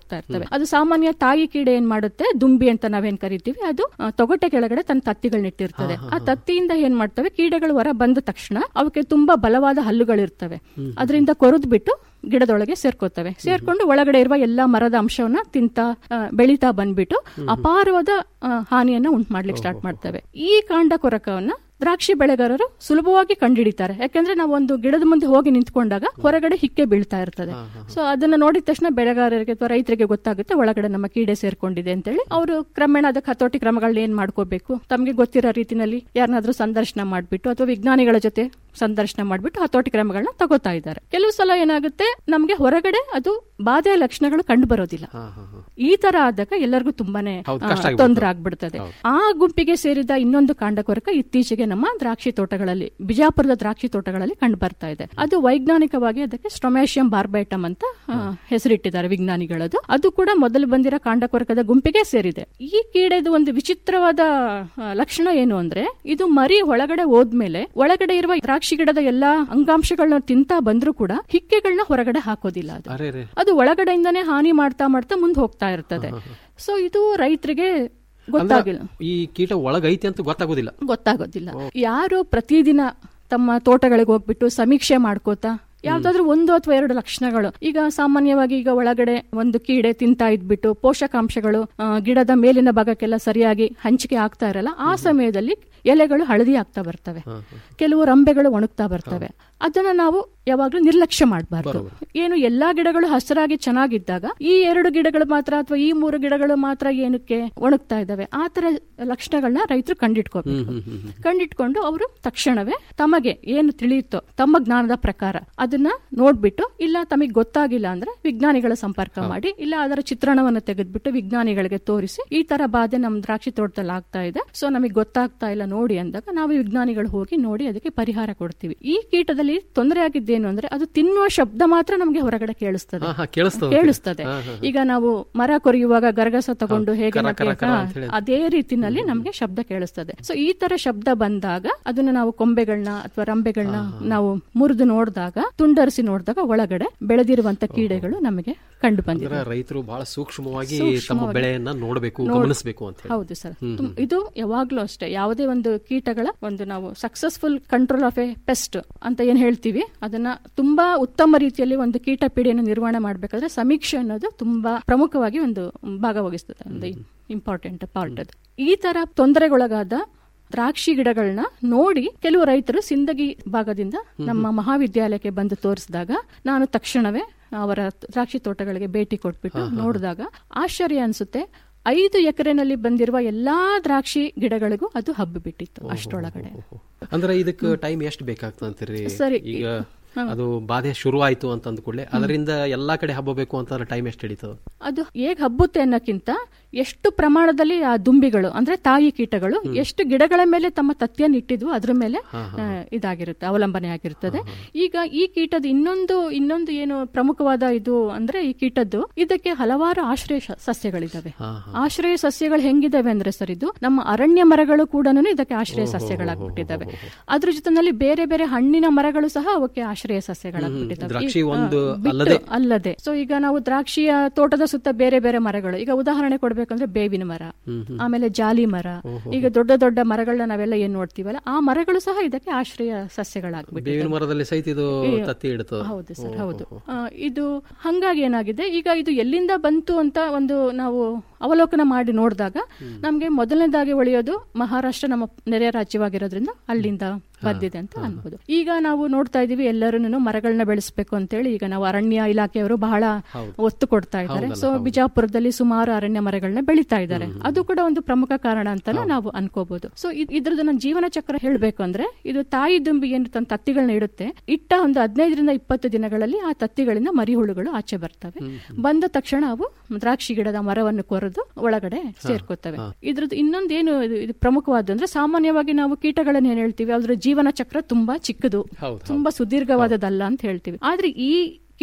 ಹೋಗ್ತಾ ಇರ್ತವೆ ಅದು ಸಾಮಾನ್ಯ ತಾಯಿ ಕೀಡೆ ಏನ್ ಮಾಡುತ್ತೆ ದುಂಬಿ ಅಂತ ನಾವೇನ್ ಕರಿತೀವಿ ಅದು ಆ, ತೊಗಟೆ ಕೆಳಗಡೆ ತನ್ನ ತತ್ತಿಗಳನ್ನ ಇಟ್ಟಿರ್ತದೆ ಆ ತತ್ತಿಯಿಂದ ಏನ್ ಮಾಡ್ತವೆ ಕೀಡೆಗಳು ಹೊರ ಬಂದ ತಕ್ಷಣ ಅವಕ್ಕೆ ತುಂಬಾ ಬಲವಾದ ಹಲ್ಲುಗಳಿರ್ತವೆ ಅದರಿಂದ ಕೊರೆದು ಬಿಟ್ಟು ಗಿಡದೊಳಗೆ ಸೇರ್ಕೋತವೆ ಸೇರ್ಕೊಂಡು ಒಳಗಡೆ ಇರುವ ಎಲ್ಲಾ ಮರದ ಅಂಶವನ್ನ ತಿಂತ ಆ, ಬೆಳೀತಾ ಬಂದ್ಬಿಟ್ಟು ಅಪಾರವಾದ ಆ, ಹಾನಿಯನ್ನ ಉಂಟು ಮಾಡ್ಲಿಕ್ಕೆ ಸ್ಟಾರ್ಟ್ ಮಾಡ್ತವೆ ಈ ಕಾಂಡ ಕೊರಕವನ್ನ ದ್ರಾಕ್ಷಿ ಬೆಳೆಗಾರರು ಸುಲಭವಾಗಿ ಕಂಡುಹಿಡಿತಾರೆ ಯಾಕಂದ್ರೆ ನಾವು ಒಂದು ಗಿಡದ ಮುಂದೆ ಹೋಗಿ ನಿಂತ್ಕೊಂಡಾಗ ಹೊರಗಡೆ ಹಿಕ್ಕೆ ಬೀಳ್ತಾ ಇರ್ತದೆ ಸೊ ಅದನ್ನ ನೋಡಿದ ತಕ್ಷಣ ಬೆಳೆಗಾರರಿಗೆ ಅಥವಾ ರೈತರಿಗೆ ಗೊತ್ತಾಗುತ್ತೆ ಒಳಗಡೆ ನಮ್ಮ ಕೀಡೆ ಸೇರ್ಕೊಂಡಿದೆ ಅಂತೇಳಿ ಅವರು ಕ್ರಮೇಣ ಅದಕ್ಕೆ ಹತೋಟಿ ಕ್ರಮಗಳನ್ನ ಏನ್ ಮಾಡ್ಕೋಬೇಕು ತಮಗೆ ಗೊತ್ತಿರೋ ರೀತಿನಲ್ಲಿ ಯಾರನ್ನಾದ್ರೂ ಸಂದರ್ಶನ ಮಾಡ್ಬಿಟ್ಟು ಅಥವಾ ವಿಜ್ಞಾನಿಗಳ ಜೊತೆ ಸಂದರ್ಶನ ಮಾಡ್ಬಿಟ್ಟು ಹತೋಟಿ ಕ್ರಮಗಳನ್ನ ತಗೋತಾ ಇದ್ದಾರೆ ಕೆಲವು ಸಲ ಏನಾಗುತ್ತೆ ನಮ್ಗೆ ಹೊರಗಡೆ ಅದು ಬಾಧೆಯ ಲಕ್ಷಣಗಳು ಕಂಡು ಬರೋದಿಲ್ಲ ಈ ತರ ಆದಾಗ ಎಲ್ಲರಿಗೂ ತುಂಬಾನೇ ಹೌದು, ಆ, ಕಷ್ಟ ಆಗ್ಬಿಡುತ್ತೆ. ತೊಂದರೆ ಆಗ್ಬಿಡ್ತದೆ ಆ ಗುಂಪಿಗೆ ಸೇರಿದ ಇನ್ನೊಂದು ಕಾಂಡಕೊರಕ ಇತ್ತೀಚೆಗೆ ನಮ್ಮ ದ್ರಾಕ್ಷಿ ತೋಟಗಳಲ್ಲಿ ಬಿಜಾಪುರದ ದ್ರಾಕ್ಷಿ ತೋಟಗಳಲ್ಲಿ ಕಂಡು ಬರ್ತಾ ಇದೆ ಅದು ವೈಜ್ಞಾನಿಕವಾಗಿ ಅದಕ್ಕೆ ಸ್ಟ್ರೊಮ್ಯಾಶಿಯಂ ಬಾರ್ಬೈಟಮ್ ಅಂತ ಆ, ಹೆಸರಿಟ್ಟಿದ್ದಾರೆ ವಿಜ್ಞಾನಿಗಳದು ಅದು ಕೂಡ ಮೊದಲು ಬಂದಿರೋ ಕಾಂಡಕೊರಕದ ಗುಂಪಿಗೆ ಸೇರಿದೆ ಈ ಕೀಡೆದು ಒಂದು ವಿಚಿತ್ರವಾದ ಆ, ಲಕ್ಷಣ ಏನು ಅಂದ್ರೆ ಇದು ಮರಿ ಒಳಗಡೆ ಹೋದ್ಮೇಲೆ ಒಳಗಡೆ ಇರುವ ದ್ರಾಕ್ಷಿ ಗಿಡದ ಎಲ್ಲಾ ಅಂಗಾಂಶಗಳನ್ನ ತಿಂತಾ ಬಂದ್ರೂ ಕೂಡ ಹಿಕ್ಕೆಗಳನ್ನ ಹೊರಗಡೆ ಹಾಕೋದಿಲ್ಲ ಅದು ಅರೆ ರೇ ಅದು ಒಳಗಡೆಯಿಂದಾನೇ ಹಾನಿ ಮಾಡ್ತಾ ಮಾಡ್ತಾ ಮುಂದೆ ಹೋಗ್ತಾ ಇರ್ತದೆ ಸೊ ಇದು ರೈತರಿಗೆ ಗೊತ್ತಾಗಿಲ್ಲ ಈ ಕೀಟ ಒಳಗೈತಿ ಅಂತ ಗೊತ್ತಾಗೋದಿಲ್ಲ ಗೊತ್ತಾಗೋದಿಲ್ಲ ಯಾರು ಪ್ರತಿದಿನ ತಮ್ಮ ತೋಟಗಳಿಗೆ ಹೋಗ್ಬಿಟ್ಟು ಸಮೀಕ್ಷೆ ಮಾಡ್ಕೋತಾ ಯಾವ್ದಾದ್ರು ಒಂದು ಅಥವಾ ಎರಡು ಲಕ್ಷಣಗಳು ಈಗ ಸಾಮಾನ್ಯವಾಗಿ ಈಗ ಒಳಗಡೆ ಒಂದು ಕೀಡೆ ತಿಂತಾ ಇದ್ಬಿಟ್ಟು ಪೋಷಕಾಂಶಗಳು ಆ, ಗಿಡದ ಮೇಲಿನ ಭಾಗಕ್ಕೆಲ್ಲ ಸರಿಯಾಗಿ ಹಂಚಿಕೆ ಆಗ್ತಾ ಇರಲ್ಲ ಆ ಸಮಯದಲ್ಲಿ ಎಲೆಗಳು ಹಳದಿ ಆಗ್ತಾ ಬರ್ತವೆ ಕೆಲವು ರಂಬೆಗಳು ಒಣಗ್ತಾ ಬರ್ತವೆ ಅದನ್ನ ನಾವು ಯಾವಾಗ್ಲೂ ನಿರ್ಲಕ್ಷ್ಯ ಮಾಡಬಾರ್ದು ಏನು ಎಲ್ಲಾ ಗಿಡಗಳು ಹಸಿರಾಗಿ ಚೆನ್ನಾಗಿದ್ದಾಗ ಈ ಎರಡು ಗಿಡಗಳು ಮಾತ್ರ ಅಥವಾ ಈ ಮೂರು ಗಿಡಗಳು ಮಾತ್ರ ಏನಕ್ಕೆ ಒಣಗ್ತಾ ಇದಾವೆ ಆ ತರ ಲಕ್ಷಣಗಳನ್ನ ರೈತರು ಕಂಡಿಟ್ಕೋಬೇಕು ಕಂಡಿಟ್ಕೊಂಡು ಅವರು ತಕ್ಷಣವೇ ತಮಗೆ ಏನು ತಿಳಿಯುತ್ತೋ ತಮ್ಮ ಜ್ಞಾನದ ಪ್ರಕಾರ ಅದನ್ನ ನೋಡ್ಬಿಟ್ಟು ಇಲ್ಲ ತಮಗೆ ಗೊತ್ತಾಗಿಲ್ಲ ಅಂದ್ರೆ ವಿಜ್ಞಾನಿಗಳ ಸಂಪರ್ಕ ಮಾಡಿ ಇಲ್ಲ ಅದರ ಚಿತ್ರಣವನ್ನು ತೆಗೆದ್ಬಿಟ್ಟು ವಿಜ್ಞಾನಿಗಳಿಗೆ ತೋರಿಸಿ ಈ ತರ ಬಾಧೆ ನಮ್ ದ್ರಾಕ್ಷಿ ತೋಟದಲ್ಲಿ ಆಗ್ತಾ ಇದೆ ಸೊ ನಮಗೆ ಗೊತ್ತಾಗ್ತಾ ಇಲ್ಲ ನೋಡಿ ಅಂದಾಗ ನಾವು ವಿಜ್ಞಾನಿಗಳು ಹೋಗಿ ನೋಡಿ ಅದಕ್ಕೆ ಪರಿಹಾರ ಕೊಡ್ತೀವಿ ಈ ಕೀಟದಲ್ಲಿ ತೊಂದರೆ ಆಗಿದ್ದೇನು ಅಂದ್ರೆ ಅದು ತಿನ್ನುವ ಶಬ್ದ ಮಾತ್ರ ನಮಗೆ ಹೊರಗಡೆ ಕೇಳಿಸ್ತದೆ ಹಾ, ಹಾ, ಕೇಳಿಸ್ತದೆ. ಕೇಳಿಸ್ತದೆ ಹಾ, ಹಾ. ಈಗ ನಾವು ಮರ ಕೊರೆಯುವಾಗ ಗರಗಸ ತಗೊಂಡು ಹೇಗೆ ಕರ, ನಮ್ಗೆ- ಕರ, ಕರ ಹಾ, ಅಂತ ಹೇಳಿ. ಅದೇ ರೀತಿನಲ್ಲಿ ನಮ್ಗೆ ಶಬ್ದ ಕೇಳಿಸ್ತದೆ ಸೊ ಈ ತರ ಶಬ್ದ ಬಂದಾಗ ಅದನ್ನ ನಾವು ಕೊಂಬೆಗಳನ್ನ ಅಥವಾ ರಂಬೆಗಳನ್ನ ನಾವು ಮುರಿದು ನೋಡಿದಾಗ ತುಂಡರಿಸಿ ನೋಡಿದಾಗ ಒಳಗಡೆ ಬೆಳೆದಿರುವಂತ ಕೀಡೆಗಳು ನಮಗೆ ಕಂಡು ಅಂದ್ರೆ ಬಂದಿದೆ ರೈತರು ಬಹಳ ಸೂಕ್ಷ್ಮವಾಗಿ ತಮ್ಮ ಸೂಕ್ಷ್ಮವಾಗಿ ಬೆಳೆಯನ್ನ ನೋಡಬೇಕು ನೋಡ್- ಗಮನಿಸಬೇಕು ಅಂತ ಹೇಳಿ ಹೌದು ಸರ್ ಹ್ಮ್, ತುಂ- ಇದು ಯಾವಾಗ್ಲೂ ಅಷ್ಟೇ ಯಾವುದೇ ಒಂದು ಕೀಟಗಳ ಒಂದು ನಾವು successful control of a pest ಅಂತ ಏನ್ ಹೇಳ್ತೀವಿ ಅದನ್ನ ತುಂಬಾ ಉತ್ತಮ ರೀತಿಯಲ್ಲಿ ಒಂದು ಕೀಟ ಪೀಡೆಯನ್ನು ನಿರ್ವಹಣೆ ಮಾಡಬೇಕಾದ್ರೆ ಸಮೀಕ್ಷೆ ಅನ್ನೋದು ತುಂಬಾ ಪ್ರಮುಖವಾಗಿ ಒಂದು ಭಾಗವಹಿಸ್ತದೆ ಒಂದು ಇಂಪಾರ್ಟೆಂಟ್ ಪಾರ್ಟ್ ಅದು ಈ ತರ ತೊಂದರೆಗೊಳಗಾದ ದ್ರಾಕ್ಷಿ ಗಿಡಗಳನ್ನ ನೋಡಿ ಕೆಲವು ರೈತರು ಸಿಂದಗಿ ಭಾಗದಿಂದ ನಮ್ಮ ಮಹಾವಿದ್ಯಾಲಯಕ್ಕೆ ಬಂದು ತೋರಿಸಿದಾಗ ನಾನು ತಕ್ಷಣವೇ ಅವರ ದ್ರಾಕ್ಷಿ ತೋಟಗಳಿಗೆ ಭೇಟಿ ಕೊಟ್ಬಿಟ್ಟು ನೋಡಿದಾಗ ಆಶ್ಚರ್ಯ ಅನ್ಸುತ್ತೆ ಐದು ಎಕರೆನಲ್ಲಿ ಬಂದಿರುವ ಎಲ್ಲಾ ದ್ರಾಕ್ಷಿ ಗಿಡಗಳಿಗೂ ಅದು ಹಬ್ಬ ಬಿಟ್ಟಿತ್ತು ಅಷ್ಟರೊಳಗಡೆ ಅಂದ್ರೆ ಇದಕ್ಕೆ ಟೈಮ್ ಎಷ್ಟು ಬೇಕಾಗ್ತದೆ ಅಂತೀರಿ ಸರಿ. ಈಗ ಹಾ. ಅದು ಬಾಧೆ ಶುರು ಆಯ್ತು ಅಂತ ಅಂದ ಕೂಡಲೇ ಅದರಿಂದ ಎಲ್ಲಾ ಕಡೆ ಹಬ್ಬಬೇಕು ಅಂತಂದ್ರೆ ಟೈಮ್ ಎಷ್ಟು ಹಿಡಿತದ ಅದು ಹೇಗ್ ಹಬ್ಬುತ್ತೆ ಅನ್ನೋಕ್ಕಿಂತ ಎಷ್ಟು ಪ್ರಮಾಣದಲ್ಲಿ ಆ ದುಂಬಿಗಳು ಅಂದ್ರೆ ತಾಯಿ ಕೀಟಗಳು ಎಷ್ಟು ಗಿಡಗಳ ಮೇಲೆ ತಮ್ಮ ತತ್ತಿಯನ್ನು ಇಟ್ಟಿದ್ವು ಅದ್ರ ಮೇಲೆ ಹಾ, ಆ, ಇದಾಗಿರುತ್ತೆ ಅವಲಂಬನೆ ಆಗಿರ್ತದೆ ಈಗ ಈ ಕೀಟದ ಇನ್ನೊಂದು ಇನ್ನೊಂದು ಏನು ಪ್ರಮುಖವಾದ ಇದು ಅಂದ್ರೆ ಈ ಕೀಟದ್ದು ಇದಕ್ಕೆ ಹಲವಾರು ಆಶ್ರಯ ಶ- ಸಸ್ಯಗಳಿದಾವೆ ಆಶ್ರಯ ಸಸ್ಯಗಳು ಹೆಂಗಿದಾವೆ ಅಂದ್ರೆ ಸರ್ ಇದು ನಮ್ಮ ಅರಣ್ಯ ಮರಗಳು ಕೂಡ ಇದಕ್ಕೆ ಆಶ್ರಯ ಸಸ್ಯಗಳಾಗ್ಬಿಟ್ಟಿದ್ದಾವೆ ಅದ್ರ ಜೊತೆನಲ್ಲಿ ಬೇರೆ ಬೇರೆ ಹಣ್ಣಿನ ಮರಗಳು ಸಹ ಅವಕ್ಕೆ ಆಶ್ರಯ ಸಸ್ಯಗಳಾಗ್ಬಿಟ್ಟಿದ್ದಾವೆ ದ್ರಾಕ್ಷಿ ಈ- ಒಂದು ಆ, ಬಿಟ್ಟು ಅಲ್ಲದೆ? ಅಲ್ಲದೆ ಸೊ ಈಗ ನಾವು ದ್ರಾಕ್ಷಿಯ ತೋಟದ ಸುತ್ತ ಬೇರೆ ಬೇರೆ ಮರಗಳು ಈಗ ಉದಾಹರಣೆ ಕೊಡ್ಬೇಕಂದ್ರೆ ಬೇವಿನ ಮರ ಆಮೇಲೆ ಜಾಲಿ ಮರ ಈಗ ದೊಡ್ಡ ದೊಡ್ಡ ಮರಗಳನ್ನ ನಾವೆಲ್ಲ ಏನ್ ನೋಡ್ತೀವಲ್ಲ ಆ ಮರಗಳು ಸಹ ಇದಕ್ಕೆ ಆಶ್ರಯ ಸಸ್ಯಗಳಾಗ್ಬಿಟ್ಟಿದೆ ಬೇವಿನ ಮರದಲ್ಲಿ ಸಹಿತ ಇದು ತತ್ತಿ ಇಡ್ತದ ಹೌದು ಸರ್ ಹೌದು ಆ, ಇದು ಹಂಗಾಗಿ ಏನಾಗಿದೆ ಈಗ ಇದು ಎಲ್ಲಿಂದ ಬಂತು ಅಂತ ಒಂದು ನಾವು ಅವಲೋಕನ ಮಾಡಿ ನೋಡಿದಾಗ ನಮ್ಗೆ ಮೊದಲನೇದಾಗಿ ಉಳಿಯೋದು ಮಹಾರಾಷ್ಟ್ರ ನಮ್ಮ ನೆರೆಯ ರಾಜ್ಯವಾಗಿರೋದ್ರಿಂದ ಅಲ್ಲಿಂದ ಬಂದಿದೆ ಅಂತ ಅನ್ಬೋದು ಈಗ ನಾವು ನೋಡ್ತಾ ಇದೀವಿ ಎಲ್ಲರೂ ಮರಗಳನ್ನ ಬೆಳೆಸಬೇಕು ಅಂತೇಳಿ ಈಗ ನಾವು ಅರಣ್ಯ ಇಲಾಖೆಯವರು ಬಹಳ ಒತ್ತು ಕೊಡ್ತಾ ಇದ್ದಾರೆ ಸೊ ಬಿಜಾಪುರದಲ್ಲಿ ಸುಮಾರು ಅರಣ್ಯ ಮರಗಳನ್ನ ಬೆಳೀತಾ ಇದ್ದಾರೆ ಅದು ಕೂಡ ಒಂದು ಪ್ರಮುಖ ಕಾರಣ ಅಂತಾನು ನಾವು ಅನ್ಕೋಬಹುದು ಸೊ ಇದ್ರದ್ದು ನನ್ನ ಜೀವನ ಚಕ್ರ ಹೇಳ್ಬೇಕು ಅಂದ್ರೆ ಇದು ತಾಯಿ ದುಂಬಿ ಏನು ತನ್ನ ತತ್ತಿಗಳನ್ನ ಇಡುತ್ತೆ ಇಟ್ಟ ಒಂದು ಹದಿನೈದರಿಂದ ಇಪ್ಪತ್ತು ದಿನಗಳಲ್ಲಿ ಆ ತತ್ತಿಗಳಿಂದ ಮರಿಹುಳುಗಳು ಆಚೆ ಬರ್ತವೆ ಬಂದ ತಕ್ಷಣ ಅವು ದ್ರಾಕ್ಷಿ ಗಿಡದ ಮರವನ್ನು ಕೊರೆದು ಒಳಗಡೆ ಸೇರ್ಕೋತವೆ ಇದ್ರದ್ದು ಇನ್ನೊಂದೇನು ಇದು- ಇದು ಪ್ರಮುಖವಾದ ಅಂದ್ರೆ ಸಾಮಾನ್ಯವಾಗಿ ನಾವು ಕೀಟಗಳನ್ನ ಏನ್ ಹೇಳ್ತೀವಿ ಅದ್ರ ಜೀವನ ಚಕ್ರ ತುಂಬಾ ಚಿಕ್ಕದು ತುಂಬಾ ಸುದೀರ್ಘವಾದದಲ್ಲ ಅಂತ ಹೇಳ್ತೀವಿ ಆದ್ರೆ ಈ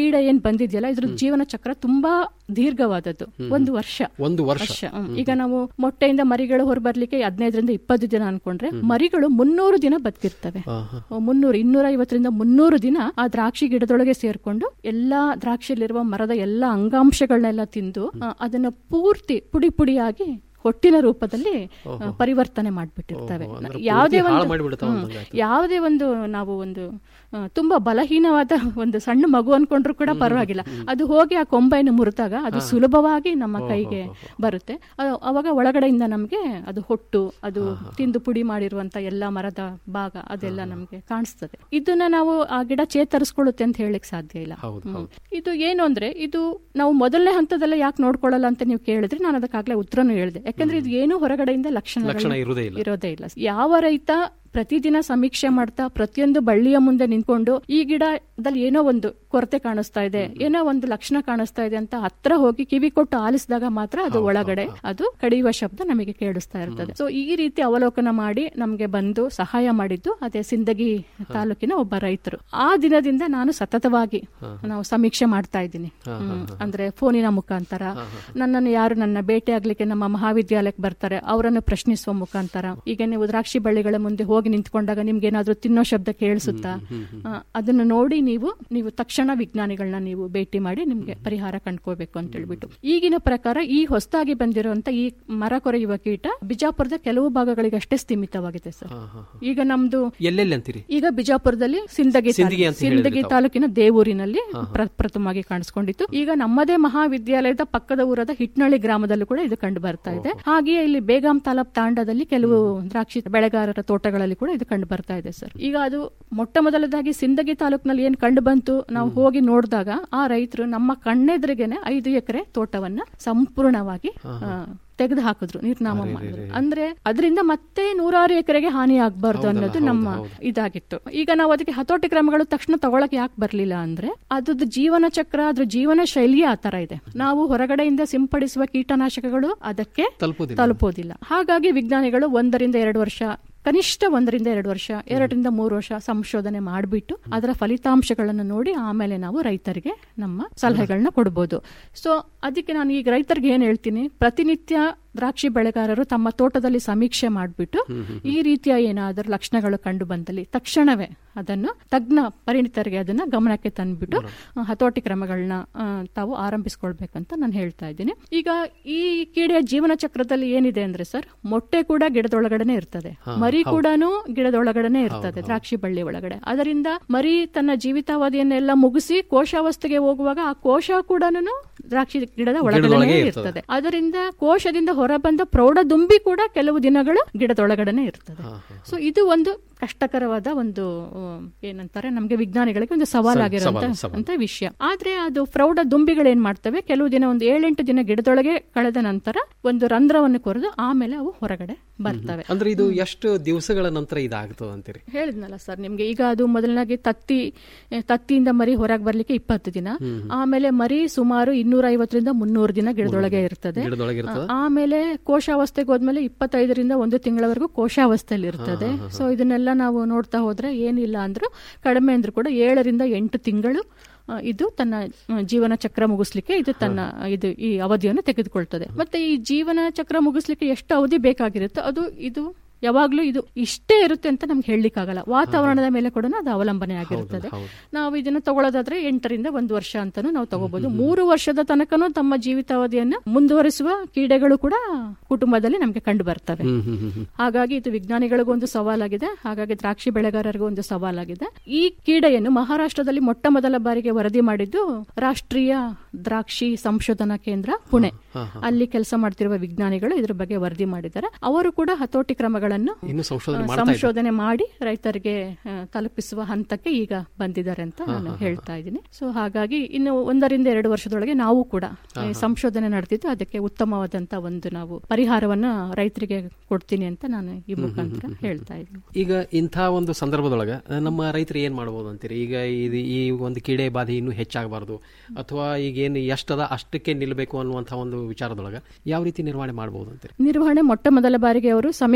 ಕೀಡೆ ಏನ್ ಬಂದಿದೆಯಲ್ಲ ಇದ್ರ ಜೀವನ ಚಕ್ರ ತುಂಬಾ ದೀರ್ಘವಾದದ್ದು ಒಂದು ವರ್ಷ ಒಂದು ವರ್ಷ. ಹ್ಮ್. ಈಗ ನಾವು ಮೊಟ್ಟೆಯಿಂದ ಮರಿಗಳು ಹೊರಬರ್ಲಿಕ್ಕೆ ಹದಿನೈದರಿಂದ ಇಪ್ಪತ್ತು ದಿನ ಅನ್ಕೊಂಡ್ರೆ ಮರಿಗಳು ಮುನ್ನೂರು ದಿನ ಬದುಕಿರ್ತವೆ ಮುನ್ನೂರು ಇನ್ನೂರ ಐವತ್ತರಿಂದ ಮುನ್ನೂರು ದಿನ ಆ ದ್ರಾಕ್ಷಿ ಗಿಡದೊಳಗೆ ಸೇರ್ಕೊಂಡು ಎಲ್ಲಾ ದ್ರಾಕ್ಷಿಯಲ್ಲಿರುವ ಮರದ ಎಲ್ಲಾ ಅಂಗಾಂಶಗಳನ್ನೆಲ್ಲ ತಿಂದು ಆ, ಅದನ್ನ ಪೂರ್ತಿ ಪುಡಿ ಪುಡಿಯಾಗಿ ಹೊಟ್ಟಿನ ರೂಪದಲ್ಲಿ ಆ, ಓಹೋ. ಪರಿವರ್ತನೆ ಮಾಡ್ಬಿಟ್ಟಿರ್ತವೆ ಓಹೋ, ಅಂದ್ರೆ ಯಾವುದೇ ಪೂರ್ತಿ ಹಾಳು ಒಂದು ಮಾಡ್ಬಿಡ್ತಾವೆ ಹ್ಮ್. ಅಂದಂಗಾಯ್ತು. ಯಾವುದೇ ಒಂದು ನಾವು ಒಂದು ಆ, ತುಂಬಾ ಬಲಹೀನವಾದ ಒಂದು ಸಣ್ಣ ಮಗು ಅನ್ಕೊಂಡ್ರು ಕೂಡ ಪರವಾಗಿಲ್ಲ ಅದು ಹೋಗಿ ಆ ಕೊಂಬೆಯನ್ನು ಮುರಿದಾಗ ಅದು ಹಾ. ಸುಲಭವಾಗಿ ನಮ್ಮ ಓಹೋ, ಕೈಗೆ ಬರುತ್ತೆ ಅದು ಅವಾಗ ಒಳಗಡೆಯಿಂದ ನಮಗೆ ಅದು ಹೊಟ್ಟು ಅದು ತಿಂದು ಪುಡಿ ಮಾಡಿರುವಂತ ಎಲ್ಲಾ ಮರದ ಭಾಗ ಅದೆಲ್ಲ ನಮಗೆ ಕಾಣಿಸ್ತದೆ ಇದನ್ನ ನಾವು ಆ ಗಿಡ ಚೇತರಿಸ್ಕೊಳ್ಳುತ್ತೆ ಅಂತ ಹೇಳಕ್ ಸಾಧ್ಯ ಇಲ್ಲ ಹ್ಮ್. ಇದು ಏನು ಅಂದ್ರೆ ಇದು ನಾವು ಮೊದಲನೇ ಹಂತದಲ್ಲೇ ಯಾಕೆ ನೋಡ್ಕೊಳ್ಳಲ್ಲ ಅಂತ ನೀವು ಕೇಳಿದ್ರೆ ನಾನು ಅದಕ್ಕಾಗ್ಲೇ ಉತ್ತರನು ಹೇಳಿದೆ ಯಾಕಂದ್ರೆ ಇದು ಏನು ಹೊರಗಡೆಯಿಂದ ಲಕ್ಷಣ ಲಕ್ಷಣ ಇರುವುದೇ ಇಲ್ಲ. ಇರೋದೇ ಇಲ್ಲ ಯಾವ ರೈತ ಪ್ರತಿದಿನ ಸಮೀಕ್ಷೆ ಮಾಡ್ತಾ ಪ್ರತಿಯೊಂದು ಬಳ್ಳಿಯ ಮುಂದೆ ನಿಂತ್ಕೊಂಡು ಈ ಗಿಡದಲ್ಲಿ ಏನೋ ಒಂದು ಕೊರತೆ ಕಾಣಿಸ್ತಾ ಇದೆ ಏನೋ ಒಂದು ಲಕ್ಷಣ ಕಾಣಿಸ್ತಾ ಇದೆ ಅಂತ ಹತ್ರ ಹೋಗಿ ಕಿವಿ ಕೊಟ್ಟು ಆಲಿಸಿದಾಗ ಮಾತ್ರ ಅದು ಒಳಗಡೆ ಅದು ಕಡಿಯುವ ಶಬ್ದ ನಮಗೆ ಕೇಳಿಸ್ತಾ ಇರ್ತದೆ ಸೊ ಈ ರೀತಿ ಅವಲೋಕನ ಮಾಡಿ ನಮಗೆ ಬಂದು ಸಹಾಯ ಮಾಡಿದ್ದು ಅದೇ ಸಿಂದಗಿ ತಾಲೂಕಿನ ಒಬ್ಬ ರೈತರು ಆ ದಿನದಿಂದ ನಾನು ಸತತವಾಗಿ ನಾವು ಸಮೀಕ್ಷೆ ಮಾಡ್ತಾ ಇದ್ದೀನಿ ಹ್ಮ್. ಅಂದ್ರೆ ಫೋನಿನ ಮುಖಾಂತರ ನನ್ನನ್ನು ಯಾರು ನನ್ನ ಭೇಟಿ ಆಗ್ಲಿಕ್ಕೆ ನಮ್ಮ ಮಹಾವಿದ್ಯಾಲಯಕ್ಕೆ ಬರ್ತಾರೆ ಅವರನ್ನು ಪ್ರಶ್ನಿಸುವ ಮುಖಾಂತರ ಈಗ ನೀವು ದ್ರಾಕ್ಷಿ ಬಳ್ಳಿಗಳ ಮುಂದೆ ಹೋಗಿ ನಿಂತ್ಕೊಂಡಾಗ ನಿಮ್ಗೆ ಏನಾದ್ರೂ ತಿನ್ನೋ ಶಬ್ದ ಕೇಳಿಸುತ್ತಾ ಆ, ಅದನ್ನು ನೋಡಿ ನೀವು ನೀವು ತಕ್ಷಣ ವಿಜ್ಞಾನಿಗಳನ್ನ ನೀವು ಭೇಟಿ ಮಾಡಿ ನಿಮ್ಗೆ ಪರಿಹಾರ ಕಂಡ್ಕೋಬೇಕು ಅಂತ ಹೇಳ್ಬಿಟ್ಟು ಈಗಿನ ಪ್ರಕಾರ ಈ ಹೊಸದಾಗಿ ಬಂದಿರುವಂತ ಈ ಮರ ಕೊರೆಯುವ ಕೀಟ ಬಿಜಾಪುರದ ಕೆಲವು ಭಾಗಗಳಿಗಷ್ಟೇ ಸೀಮಿತವಾಗಿದೆ ಸರ್ ಈಗ ನಮ್ದು ಎಲ್ಲೆಲ್ಲಿ ಅಂತೀರಿ ಈಗ ಬಿಜಾಪುರದಲ್ಲಿ ಸಿಂದಗಿ ಸಿಂದಗಿ ತಾಲೂ- ಅಂತ ಹೇಳಿದ್ರಿ ಸಿಂದಗಿ ತಾವು. ತಾಲೂಕಿನ ದೇವೂರಿನಲ್ಲಿ ಪ್ರ- ಪ್ರಥಮವಾಗಿ ಕಾಣಿಸ್ಕೊಂಡಿತ್ತು ಈಗ ನಮ್ಮದೇ ಮಹಾವಿದ್ಯಾಲಯದ ಪಕ್ಕದ ಊರದ ಹಿಟ್ನಳ್ಳಿ ಗ್ರಾಮದಲ್ಲೂ ಕೂಡ ಇದು ಕಂಡು ಬರ್ತಾ ಇದೆ ಹಾಗೆಯೇ ಇಲ್ಲಿ ಬೇಗಂ ತಾಲೂಕ್ ತಾಂಡದಲ್ಲಿ ಕೆಲವು ದ್ರಾಕ್ಷಿ ಬೆಳೆಗಾರರ ತೋಟಗಳಲ್ಲಿ ಕೂಡ ಇದು ಕಂಡು ಬರ್ತಾ ಇದೆ ಸರ್ ಈಗ ಅದು ಮೊಟ್ಟ ಮೊದಲದಾಗಿ ಸಿಂದಗಿ ತಾಲೂಕಿನಲ್ಲಿ ಏನ್ ಕಂಡು ಬಂತು ನಾವು ಹೋಗಿ ನೋಡಿದಾಗ ಆ ರೈತರು ನಮ್ಮ ಕಣ್ಣೆದುರಿಗೆನೆ ಐದು ಎಕರೆ ತೋಟವನ್ನ ಸಂಪೂರ್ಣವಾಗಿ ತೆಗೆದು ಹಾಕಿದ್ರು ನಿರ್ನಾಮ ಮಾಡಿದ್ರು ಅಂದ್ರೆ ಅದರಿಂದ ಮತ್ತೆ ನೂರಾರು ಎಕರೆಗೆ ಹಾನಿ ಆಗ್ಬಾರ್ದು ಹೌದಲ್ಲ, ಅನ್ನೋದು ಹೌದು, ನಮ್ಮ ಹೌದು. ಇದಾಗಿತ್ತು ಈಗ ನಾವು ಅದಕ್ಕೆ ಹತೋಟಿ ಕ್ರಮಗಳು ತಕ್ಷಣ ತಗೊಳಕ್ ಯಾಕೆ ಬರ್ಲಿಲ್ಲ ಅಂದ್ರೆ ಅದ್ರದ್ದು ಜೀವನ ಚಕ್ರ ಅದ್ರ ಜೀವನ ಶೈಲಿಯೇ ಆ ತರ ಇದೆ ನಾವು ಹೊರಗಡೆಯಿಂದ ಸಿಂಪಡಿಸುವ ಕೀಟನಾಶಕಗಳು ಅದಕ್ಕೆ ತಲುಪುವುದಿಲ್ಲ. ತಲುಪೋದಿಲ್ಲ ಹಾಗಾಗಿ ವಿಜ್ಞಾನಿಗಳು ಒಂದರಿಂದ ಎರಡು ವರ್ಷ ಕನಿಷ್ಠ ಒಂದರಿಂದ ಎರಡು ವರ್ಷ ಎರಡರಿಂದ ಮೂರು ವರ್ಷ ಸಂಶೋಧನೆ ಮಾಡಿಬಿಟ್ಟು ಅದರ ಫಲಿತಾಂಶಗಳನ್ನು ನೋಡಿ ಆಮೇಲೆ ನಾವು ರೈತರಿಗೆ ನಮ್ಮ ಸಲಹೆಗಳನ್ನ ಕೊಡ್ಬೋದು ಸೊ ಅದಕ್ಕೆ ನಾನು ಈಗ ರೈತರಿಗೆ ಏನ್ ಹೇಳ್ತೀನಿ ಪ್ರತಿನಿತ್ಯ ದ್ರಾಕ್ಷಿ ಬೆಳೆಗಾರರು ತಮ್ಮ ತೋಟದಲ್ಲಿ ಸಮೀಕ್ಷೆ ಮಾಡಿಬಿಟ್ಟು ಈ ರೀತಿಯ ಏನಾದರೂ ಲಕ್ಷಣಗಳು ಕಂಡು ಬಂದಲ್ಲಿ ತಕ್ಷಣವೇ ಅದನ್ನು ತಜ್ಞ ಪರಿಣಿತರಿಗೆ ಅದನ್ನ ಗಮನಕ್ಕೆ ತಂದ್ಬಿಟ್ಟು ಆ, ಹತೋಟಿ ಕ್ರಮಗಳನ್ನ ಆ, ತಾವು ಆರಂಭಿಸ್ಕೊಳ್ಬೇಕಂತ ನಾನು ಹೇಳ್ತಾ ಇದ್ದೀನಿ ಈಗ ಈ ಕೀಡೆಯ ಜೀವನ ಚಕ್ರದಲ್ಲಿ ಏನಿದೆ ಅಂದ್ರೆ ಸರ್ ಮೊಟ್ಟೆ ಕೂಡ ಗಿಡದೊಳಗಡೆನೆ ಇರ್ತದೆ ಹಾ, ಮರಿ ಹೌದು. ಕೂಡ ಗಿಡದೊಳಗಡೆನೆ ಇರ್ತದೆ ದ್ರಾಕ್ಷಿ ಬಳ್ಳಿ ಒಳಗಡೆ ಅದರಿಂದ ಮರಿ ತನ್ನ ಜೀವಿತಾವಧಿಯನ್ನೆಲ್ಲ ಮುಗಿಸಿ ಕೋಶಾವಸ್ಥೆಗೆ ಹೋಗುವಾಗ ಆ ಕೋಶ ಕೂಡ ದ್ರಾಕ್ಷಿ ಗಿಡದ ಒಳಗಡೆ ಗಿಡದೊಳಗೆ ಇರ್ತದೆ ಇರ್ತದೆ. ಅದರಿಂದ ಕೋಶದಿಂದ ಹೊರಬಂದ ಪ್ರೌಢದುಂಬಿ ಕೂಡ ಕೆಲವು ದಿನಗಳು ಗಿಡದೊಳಗಡೆನೆ ಇರ್ತದೆ ಸೊ ಇದು ಒಂದು ಕಷ್ಟಕರವಾದ ಒಂದು ಆ, ಏನಂತಾರೆ ನಮಗೆ ವಿಜ್ಞಾನಿಗಳಿಗೆ ಒಂದು ಸವಾಲಾಗಿರುವಂತ ಸವಾಲು, ಸವಾಲು. ಅಂತ ವಿಷಯ ಆದ್ರೆ ಅದು ಪ್ರೌಢ ದುಂಬಿಗಳು ಏನ್ ಮಾಡ್ತವೆ ಕೆಲವು ದಿನ ಒಂದು ಏಳೆಂಟು ದಿನ ಗಿಡದೊಳಗೆ ಕಳೆದ ನಂತರ ಒಂದು ರಂಧ್ರವನ್ನು ಕೊರೆದು ಆಮೇಲೆ ಅವು ಹೊರಗಡೆ ಬರ್ತವೆ ಅಂದ್ರೆ ಇದು ಎಷ್ಟು ದಿವಸಗಳ ನಂತರ ಇದಾಗ್ತದೆ ಅಂತೀರಿ ಹೇಳಿದ್ನಲ್ಲ ಸರ್ ನಿಮ್ಗೆ ಈಗ ಅದು ಮೊದಲನಾಗಿ ತತ್ತಿ ಎ, ತತ್ತಿಯಿಂದ ಮರಿ ಹೊರಗೆ ಬರ್ಲಿಕ್ಕೆ ಇಪ್ಪತ್ತು ದಿನ ಹ್ಮ್. ಆಮೇಲೆ ಮರಿ ಸುಮಾರು ಇನ್ನೂರ ಐವತ್ತರಿಂದ ಮುನ್ನೂರು ದಿನ ಗಿಡದೊಳಗೆ ಇರ್ತದೆ ಗಿಡದೊಳಗೆ ಇರ್ತದೆ? ಆ- ಆಮೇಲೆ ಕೋಶಾವಸ್ಥೆಗೆ ಹೋದ್ಮೇಲೆ ಇಪ್ಪತ್ತೈದರಿಂದ ಒಂದು ತಿಂಗಳವರೆಗೂ ಕೋಶಾವಸ್ಥೆಯಲ್ಲಿ ಇರ್ತದೆ ಹಾ, ಹಾ, ಹಾ. ಸೊ ಇದನ್ನೆಲ್ಲ ನಾವು ನೋಡ್ತಾ ಹೋದ್ರೆ ಏನಿಲ್ಲ ಅಂದ್ರೂ ಕಡಿಮೆ ಅಂದ್ರೂ ಕೂಡ ಏಳರಿಂದ ಎಂಟು ತಿಂಗಳು ಆ, ಇದು ತನ್ನ ಆ, ಜೀವನ ಚಕ್ರ ಮುಗಿಸ್ಲಿಕ್ಕೆ ಇದು ತನ್ನ ಇದು ಈ ಅವಧಿಯನ್ನು ತೆಗೆದುಕೊಳ್ತದೆ ಮತ್ತೆ ಈ ಜೀವನ ಚಕ್ರ ಮುಗಿಸ್ಲಿಕ್ಕೆ ಎಷ್ಟು ಅವಧಿ ಬೇಕಾಗಿರುತ್ತೋ ಅದು ಇದು ಯಾವಾಗ್ಲೂ ಇದು ಇಷ್ಟೇ ಇರುತ್ತೆ ಅಂತ ನಮ್ಗೆ ಹೇಳಲಿಕ್ಕಾಗಲ್ಲ ವಾತಾವರಣದ ಮೇಲೆ ಕೂಡ ಅದು ಅವಲಂಬನೆ ಆಗಿರುತ್ತದೆ ನಾವು ಇದನ್ನ ತಗೊಳ್ಳೋದಾದ್ರೆ ಎಂಟರಿಂದ ಒಂದು ವರ್ಷ ಅಂತಾನು ನಾವು ತಗೋಬಹುದು ಮೂರು ವರ್ಷದ ತನಕನೂ ತಮ್ಮ ಜೀವಿತಾವಧಿಯನ್ನ ಮುಂದುವರಿಸುವ ಕೀಡೆಗಳು ಕೂಡ ಕುಟುಂಬದಲ್ಲಿ ನಮ್ಗೆ ಕಂಡು ಬರ್ತವೆ ಹ್ಮ್ ಹ್ಮ್ ಹ್ಮ್ ಹ್ಮ್. ಹಾಗಾಗಿ ಇದು ವಿಜ್ಞಾನಿಗಳಿಗೂ ಒಂದು ಸವಾಲಾಗಿದೆ ಹಾಗಾಗಿ ದ್ರಾಕ್ಷಿ ಬೆಳೆಗಾರರಿಗೂ ಒಂದು ಸವಾಲಾಗಿದೆ ಈ ಕೀಡೆಯನ್ನು ಮಹಾರಾಷ್ಟ್ರದಲ್ಲಿ ಮೊಟ್ಟ ಮೊದಲ ಬಾರಿಗೆ ವರದಿ ಮಾಡಿದ್ದು ರಾಷ್ಟ್ರೀಯ ದ್ರಾಕ್ಷಿ ಸಂಶೋಧನಾ ಕೇಂದ್ರ ಪುಣೆ ಹಾ, ಹಾ. ಅಲ್ಲಿ ಕೆಲಸ ಮಾಡ್ತಿರುವ ವಿಜ್ಞಾನಿಗಳು ಇದ್ರ ಬಗ್ಗೆ ವರದಿ ಮಾಡಿದ್ದಾರೆ ಅವರು ಕೂಡ ಹತೋಟಿ ಕ್ರಮಗಳನ್ನು ಇನ್ನು ಸಂಶೋಧನೆ ಆ, ಮಾಡ್ತಾ ಇದ್ದಾರೆ. ಸಂಶೋಧನೆ ಮಾಡಿ ರೈತರಿಗೆ ಆ, ತಲುಪಿಸುವ ಹಂತಕ್ಕೆ ಈಗ ಬಂದಿದ್ದಾರೆ ಅಂತ ಹಾ, ನಾನು ಹಾ, ಹಾ. ಹೇಳ್ತಾ ಇದ್ದೀನಿ ಸೊ ಹಾಗಾಗಿ ಇನ್ನು ಒಂದರಿಂದ ಎರಡು ವರ್ಷದೊಳಗೆ ನಾವು ಕೂಡ ಹಾ, ಈ ಹಾ. ಸಂಶೋಧನೆ ನಡೆದಿದ್ದು ಅದಕ್ಕೆ ಉತ್ತಮವಾದಂತ ಒಂದು ನಾವು ಪರಿಹಾರವನ್ನ ರೈತರಿಗೆ ಕೊಡ್ತೀನಿ ಅಂತ ನಾನು ಈ ಮುಖಾಂತರ ಹೇಳ್ತಾ ಇದ್ದೀನಿ ಈಗ ಇಂಥ ಒಂದು ಸಂದರ್ಭದೊಳಗೆ ಆ, ನಮ್ಮ ರೈತರು ಏನ್ ಮಾಡ್ಬೋದು ಅಂತೀರಿ ಈಗ ಇದು ಈ ಒಂದು ಕೀಡೆ ಬಾಧೆ ಇನ್ನೂ ಹೆಚ್ಚಾಗಬಾರ್ದು ಅಥವಾ ಈಗ ಏನು ಎಷ್ಟದ ಅಷ್ಟಕ್ಕೆ ನಿಲ್ಲಬೇಕು ಅನ್ನುವಂಥ ಒಂದು ವಿಚಾರದೊಳಗೆ ಯಾವ ರೀತಿ ನಿರ್ವಹಣೆ ಮಾಡ್ಬೋದು ಅಂತೀರಿ ನಿರ್ವಹಣೆ ಮೊಟ್ಟ ಮೊದಲ ಬಾರಿಗೆ ಅವರು ಸಮೀಕ್ಷೆ ಮಾಡಿ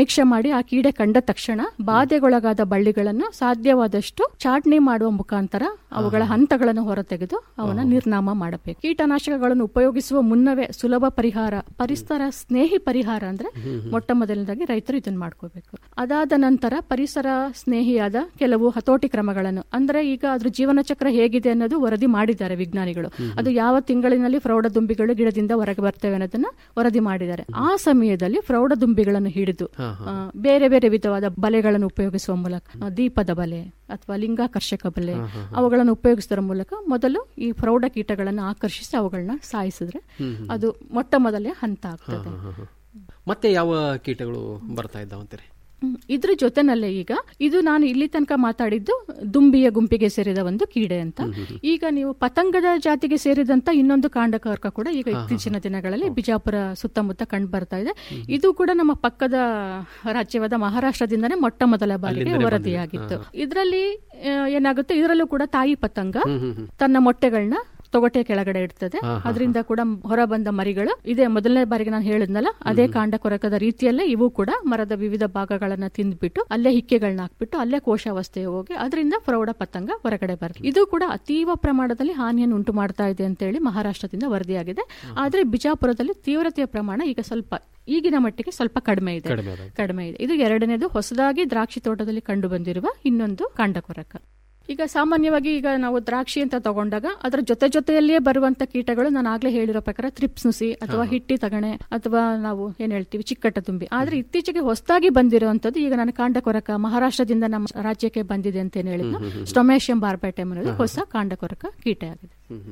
ಮಾಡಿ ಆ ಕೀಡೆ ಕಂಡ ತಕ್ಷಣ ಬಾಧೆಗೊಳಗಾದ ಬಳ್ಳಿಗಳನ್ನು ಸಾಧ್ಯವಾದಷ್ಟು ಚಾಟ್ನಿ ಮಾಡುವ ಮುಖಾಂತರ ಅವುಗಳ ಹಂತಗಳನ್ನು ಹೊರತೆಗೆದು ಅವನ ನಿರ್ನಾಮ ಮಾಡಬೇಕು ಕೀಟನಾಶಕಗಳನ್ನು ಉಪಯೋಗಿಸುವ ಮುನ್ನವೇ ಸುಲಭ ಪರಿಹಾರ ಪರಿಸರ ಸ್ನೇಹಿ ಪರಿಹಾರ ಅಂದ್ರೆ ಮೊಟ್ಟ ಮೊದಲನೇದಾಗಿ ರೈತರು ಇದನ್ನ ಮಾಡ್ಕೋಬೇಕು ಅದಾದ ನಂತರ ಪರಿಸರ ಸ್ನೇಹಿಯಾದ ಕೆಲವು ಹತೋಟಿ ಕ್ರಮಗಳನ್ನು ಅಂದ್ರೆ ಈಗ ಅದ್ರ ಜೀವನ ಚಕ್ರ ಹೇಗಿದೆ ಅನ್ನೋದು ವರದಿ ಮಾಡಿದ್ದಾರೆ ವಿಜ್ಞಾನಿಗಳು ಅದು ಯಾವ ತಿಂಗಳಿನಲ್ಲಿ ಪ್ರೌಢದುಂಬಿಗಳು ಗಿಡದಿಂದ ಹೊರಗೆ ಬರ್ತವೆ ಅನ್ನೋದನ್ನ ವರದಿ ಮಾಡಿದ್ದಾರೆ ಆ ಸಮಯದಲ್ಲಿ ಪ್ರೌಢದುಂಬಿಗಳನ್ನು ಹಿಡಿದು ಆ, ಬೇರೆ ಬೇರೆ ವಿಧವಾದ ಬಲೆಗಳನ್ನು ಉಪಯೋಗಿಸುವ ಮೂಲಕ ಆ, ದೀಪದ ಬಲೆ ಅಥವಾ ಲಿಂಗಾಕರ್ಷಕ ಬಲೆ ಅವುಗಳನ್ನು ಉಪಯೋಗಿಸುವುದರ ಮೂಲಕ ಮೊದಲು ಈ ಪ್ರೌಢ ಕೀಟಗಳನ್ನು ಆಕರ್ಷಿಸಿ ಅವುಗಳನ್ನ ಸಾಯಿಸಿದ್ರೆ ಅದು ಮೊಟ್ಟ ಮೊದಲೇ ಹಂತ ಆಗ್ತದೆ ಮತ್ತೆ ಯಾವ ಕೀಟಗಳು ಬರ್ತಾ ಇದ್ದಾವಂತೀರಿ ಹ್ಮ್. ಇದ್ರ ಜೊತೆನಲ್ಲೇ ಈಗ ಇದು ನಾನು ಇಲ್ಲಿ ತನಕ ಮಾತಾಡಿದ್ದು ದುಂಬಿಯ ಗುಂಪಿಗೆ ಸೇರಿದ ಒಂದು ಕೀಡೆ ಅಂತ ಈಗ ನೀವು ಪತಂಗದ ಜಾತಿಗೆ ಸೇರಿದಂತ ಇನ್ನೊಂದು ಕಾಂಡಕರ್ಕ ಕೂಡ ಈಗ ಇತ್ತೀಚಿನ ದಿನಗಳಲ್ಲಿ ಬಿಜಾಪುರ ಸುತ್ತಮುತ್ತ ಕಂಡು ಬರ್ತಾ ಇದೆ ಇದು ಕೂಡ ನಮ್ಮ ಪಕ್ಕದ ರಾಜ್ಯವಾದ ಮಹಾರಾಷ್ಟ್ರದಿಂದನೇ ಮೊಟ್ಟ ಮೊದಲ ಬಾರಿಗೆ ಅಲ್ಲಿಂದಲೇ ವರದಿಯಾಗಿತ್ತು ಇದರಲ್ಲಿ ಏನಾಗುತ್ತೆ ಇದರಲ್ಲೂ ಕೂಡ ತಾಯಿ ಪತಂಗ ತನ್ನ ಮೊಟ್ಟೆಗಳನ್ನ ತೊಗಟೆ ಕೆಳಗಡೆ ಇಡ್ತದೆ ಅದರಿಂದ ಕೂಡ ಹೊರ ಬಂದ ಮರಿಗಳು ಇದೇ ಮೊದಲನೇ ಬಾರಿಗೆ ನಾನು ಹೇಳಿದ್ನಲ್ಲ ಅದೇ ಕಾಂಡ ಕೊರಕದ ರೀತಿಯಲ್ಲೇ ಇವು ಕೂಡ ಮರದ ವಿವಿಧ ಭಾಗಗಳನ್ನ ತಿಂದ್ಬಿಟ್ಟು ಅಲ್ಲೇ ಹಿಕ್ಕೆಗಳನ್ನ ಹಾಕ್ಬಿಟ್ಟು ಅಲ್ಲೇ ಕೋಶಾವಸ್ಥೆಗೆ ಹೋಗಿ ಅದರಿಂದ ಪ್ರೌಢ ಪತಂಗ ಹೊರಗಡೆ ಬರ್ತದೆ ಇದು ಕೂಡ ಅತೀವ ಪ್ರಮಾಣದಲ್ಲಿ ಹಾನಿಯನ್ನು ಉಂಟು ಮಾಡ್ತಾ ಇದೆ ಅಂತ ಹೇಳಿ ಮಹಾರಾಷ್ಟ್ರದಿಂದ ವರದಿಯಾಗಿದೆ ಆದ್ರೆ ಬಿಜಾಪುರದಲ್ಲಿ ತೀವ್ರತೆಯ ಪ್ರಮಾಣ ಈಗ ಸ್ವಲ್ಪ ಈಗಿನ ಮಟ್ಟಿಗೆ ಸ್ವಲ್ಪ ಕಡಿಮೆ ಇದೆ ಕಡಿಮೆ ಇದೆ. ಕಡಿಮೆ ಇದೆ ಇದು ಎರಡನೇದು ಹೊಸದಾಗಿ ದ್ರಾಕ್ಷಿ ತೋಟದಲ್ಲಿ ಕಂಡು ಬಂದಿರುವ ಇನ್ನೊಂದು ಕಾಂಡಕೊರಕ ಈಗ ಸಾಮಾನ್ಯವಾಗಿ ಈಗ ನಾವು ದ್ರಾಕ್ಷಿ ಅಂತ ತಗೊಂಡಾಗ ಅದರ ಜೊತೆ ಜೊತೆಯಲ್ಲಿಯೇ ಬರುವಂತ ಕೀಟಗಳು ನಾನು ಆಗ್ಲೇ ಹೇಳಿರೋ ಪ್ರಕಾರ ತ್ರಿಪ್ಸ್ ನುಸಿ ಅಥವಾ ಹಿಟ್ಟಿ ತಗಣೆ ಅಥವಾ ನಾವು ಏನ್ ಹೇಳ್ತೀವಿ ಚಿಕ್ಕಟ್ಟ ತುಂಬಿ ಆದ್ರೆ ಇತ್ತೀಚೆಗೆ ಹೊಸದಾಗಿ ಬಂದಿರುವಂತದ್ದು ಈಗ ನಾನು ಕಾಂಡಕೊರಕ ಮಹಾರಾಷ್ಟ್ರದಿಂದ ನಮ್ಮ ರಾಜ್ಯಕ್ಕೆ ಬಂದಿದೆ ಅಂತ ಏನ್ ಹೇಳಿದ್ನ ಸ್ಟೊಮೇಶಿಯಂ ಬಾರ್ಬೈಟಮ್ ಅನ್ನೋದು ಹೊಸ ಕಾಂಡಕೊರಕ ಕೀಟ ಆಗಿದೆ